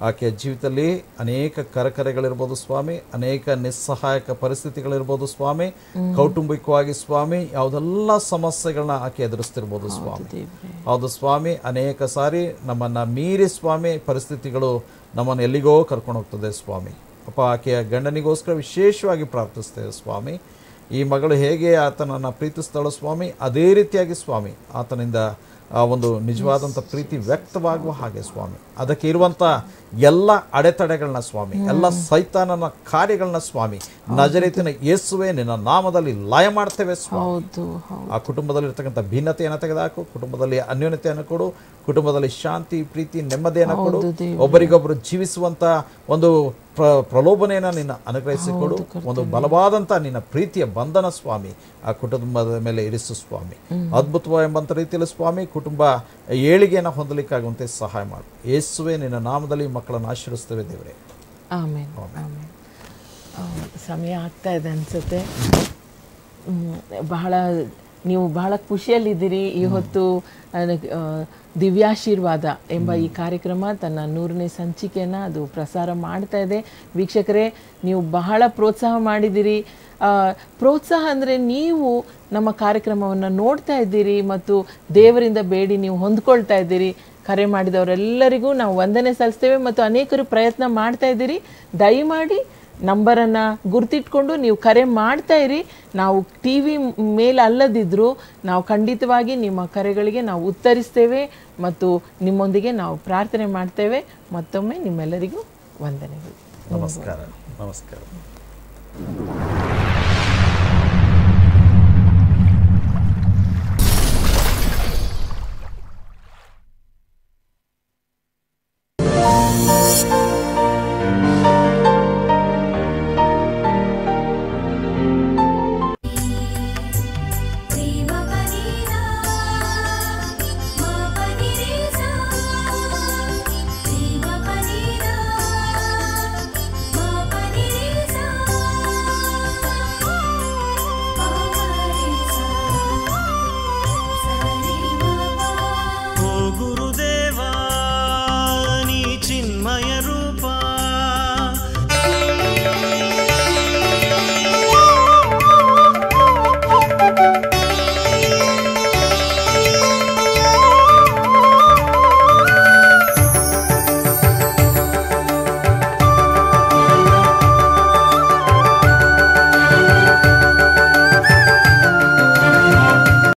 Speaker 4: ಆಕೆಯ ಜೀವಿತದಲ್ಲಿ ಅನೇಕ ಕರಕರೆಗಳಿರ್ಬೋದು ಸ್ವಾಮಿ ಅನೇಕ ನಿಸ್ಸಹಾಯಕ ಪರಿಸ್ಥಿತಿಗಳಿರ್ಬೋದು ಸ್ವಾಮಿ ಕೌಟುಂಬಿಕವಾಗಿ ಸ್ವಾಮಿ ಯಾವುದೆಲ್ಲ ಸಮಸ್ಯೆಗಳನ್ನ ಆಕೆ ಎದುರಿಸ್ತಿರ್ಬೋದು ಸ್ವಾಮಿ ಹೌದು ಸ್ವಾಮಿ ಅನೇಕ ಸಾರಿ ನಮ್ಮನ್ನ ಮೀರಿ ಸ್ವಾಮಿ ಪರಿಸ್ಥಿತಿಗಳು ನಮ್ಮನ್ನು ಎಲ್ಲಿಗೋ ಕರ್ಕೊಂಡು ಹೋಗ್ತದೆ ಸ್ವಾಮಿ ಅಪ್ಪ ಆಕೆಯ ಗಂಡನಿಗೋಸ್ಕರ ವಿಶೇಷವಾಗಿ ಪ್ರಾರ್ಥಿಸ್ತೇವೆ ಸ್ವಾಮಿ ಈ ಮಗಳು ಹೇಗೆ ಆತನನ್ನು ಪ್ರೀತಿಸ್ತಾಳೋ ಸ್ವಾಮಿ ಅದೇ ರೀತಿಯಾಗಿ ಸ್ವಾಮಿ ಆತನಿಂದ ಆ ಒಂದು ನಿಜವಾದಂಥ ಪ್ರೀತಿ ವ್ಯಕ್ತವಾಗುವ ಹಾಗೆ ಸ್ವಾಮಿ ಅದಕ್ಕೆ ಇರುವಂಥ ಎಲ್ಲ ಅಡೆತಡೆಗಳನ್ನ ಸ್ವಾಮಿ ಎಲ್ಲ ಸೈತಾನನ ಕಾರ್ಯಗಳನ್ನ ಸ್ವಾಮಿ ನಜರೇತಿನ ಯೇಸುವೆ ನಿನ್ನ ನಾಮದಲ್ಲಿ ಲಯ ಮಾಡ್ತೇವೆ ಸ್ವಾಮಿ
Speaker 3: ಹೌದು ಹೌದು
Speaker 4: ಆ ಕುಟುಂಬದಲ್ಲಿ ಇರ್ತಕ್ಕಂಥ ಭಿನ್ನತೆಯನ್ನು ತೆಗೆದುಹಾಕು ಕುಟುಂಬದಲ್ಲಿ ಅನ್ಯೋನ್ಯತೆಯನ್ನು ಕೊಡು ಕುಟುಂಬದಲ್ಲಿ ಶಾಂತಿ ಪ್ರೀತಿ ನೆಮ್ಮದಿಯನ್ನು ಕೊಡು ಒಬ್ಬರಿಗೊಬ್ಬರು ಜೀವಿಸುವಂತ ಒಂದು ಪ್ರ ಪ್ರಲೋಭನೆಯನ್ನು ನಿನ್ನ ಅನುಗ್ರಹಿಸಿ ಕೊಡು ಒಂದು ಬಲವಾದಂತ ನಿನ್ನ ಪ್ರೀತಿಯ ಬಂಧನ ಸ್ವಾಮಿ ಆ ಕುಟುಂಬದ ಮೇಲೆ ಇರಿಸು ಸ್ವಾಮಿ ಅದ್ಭುತವ ಎಂಬಂತ ರೀತಿಯಲ್ಲಿ ಸ್ವಾಮಿ ಕುಟುಂಬ ಏಳಿಗೆಯನ್ನು ಹೊಂದಲಿಕ್ಕಾಗುವಂತೆ ಸಹಾಯ ಮಾಡು ಯೇಸುವೆ ನಿನ್ನ ನಾಮದಲ್ಲಿ ಮಕ್ಕಳನ್ನು ಆಶೀರ್ವಿಸ್ತೇವೆ ದೇವರೇ
Speaker 3: ಆಮೇಲೆ ಆಮೇಲೆ ಸಮಯ ಆಗ್ತಾ ಇದೆ ಅನ್ಸುತ್ತೆ ಹ್ಮ್, ಬಹಳ ನೀವು ಬಹಳ ಖುಷಿಯಲ್ಲಿದ್ದೀರಿ ಈ ಹೊತ್ತು ಅಹ್, ಆ, ದಿವ್ಯಾಶೀರ್ವಾದ ಎಂಬ ಈ ಕಾರ್ಯಕ್ರಮ ತನ್ನ ನೂರನೇ ಸಂಚಿಕೆಯನ್ನು ಅದು ಪ್ರಸಾರ ಮಾಡ್ತಾ ಇದೆ ವೀಕ್ಷಕರೇ ನೀವು ಬಹಳ ಪ್ರೋತ್ಸಾಹ ಮಾಡಿದ್ದೀರಿ ಆ, ಪ್ರೋತ್ಸಾಹ ಅಂದರೆ ನೀವು ನಮ್ಮ ಕಾರ್ಯಕ್ರಮವನ್ನು ನೋಡ್ತಾ ಇದ್ದೀರಿ ಮತ್ತು ದೇವರಿಂದ ಬೇಡಿ ನೀವು ಹೊಂದ್ಕೊಳ್ತಾ ಇದ್ದೀರಿ ಕರೆ ಮಾಡಿದವರೆಲ್ಲರಿಗೂ ನಾವು ವಂದನೆ ಸಲ್ಲಿಸ್ತೇವೆ ಮತ್ತು ಅನೇಕರು ಪ್ರಯತ್ನ ಮಾಡ್ತಾ ಇದ್ದೀರಿ ದಯಮಾಡಿ ನಂಬರನ್ನು ಗುರ್ತಿಟ್ಕೊಂಡು ನೀವು ಕರೆ ಮಾಡ್ತಾ ಇರಿ ನಾವು ಟಿ ವಿ ಮೇಲೆ ಅಲ್ಲದಿದ್ದರೂ ನಾವು ಖಂಡಿತವಾಗಿ ನಿಮ್ಮ ಕರೆಗಳಿಗೆ ನಾವು ಉತ್ತರಿಸ್ತೇವೆ ಮತ್ತು ನಿಮ್ಮೊಂದಿಗೆ ನಾವು ಪ್ರಾರ್ಥನೆ ಮಾಡ್ತೇವೆ ಮತ್ತೊಮ್ಮೆ ನಿಮ್ಮೆಲ್ಲರಿಗೂ ವಂದನೆಗಳು
Speaker 4: ನಮಸ್ಕಾರ ನಮಸ್ಕಾರ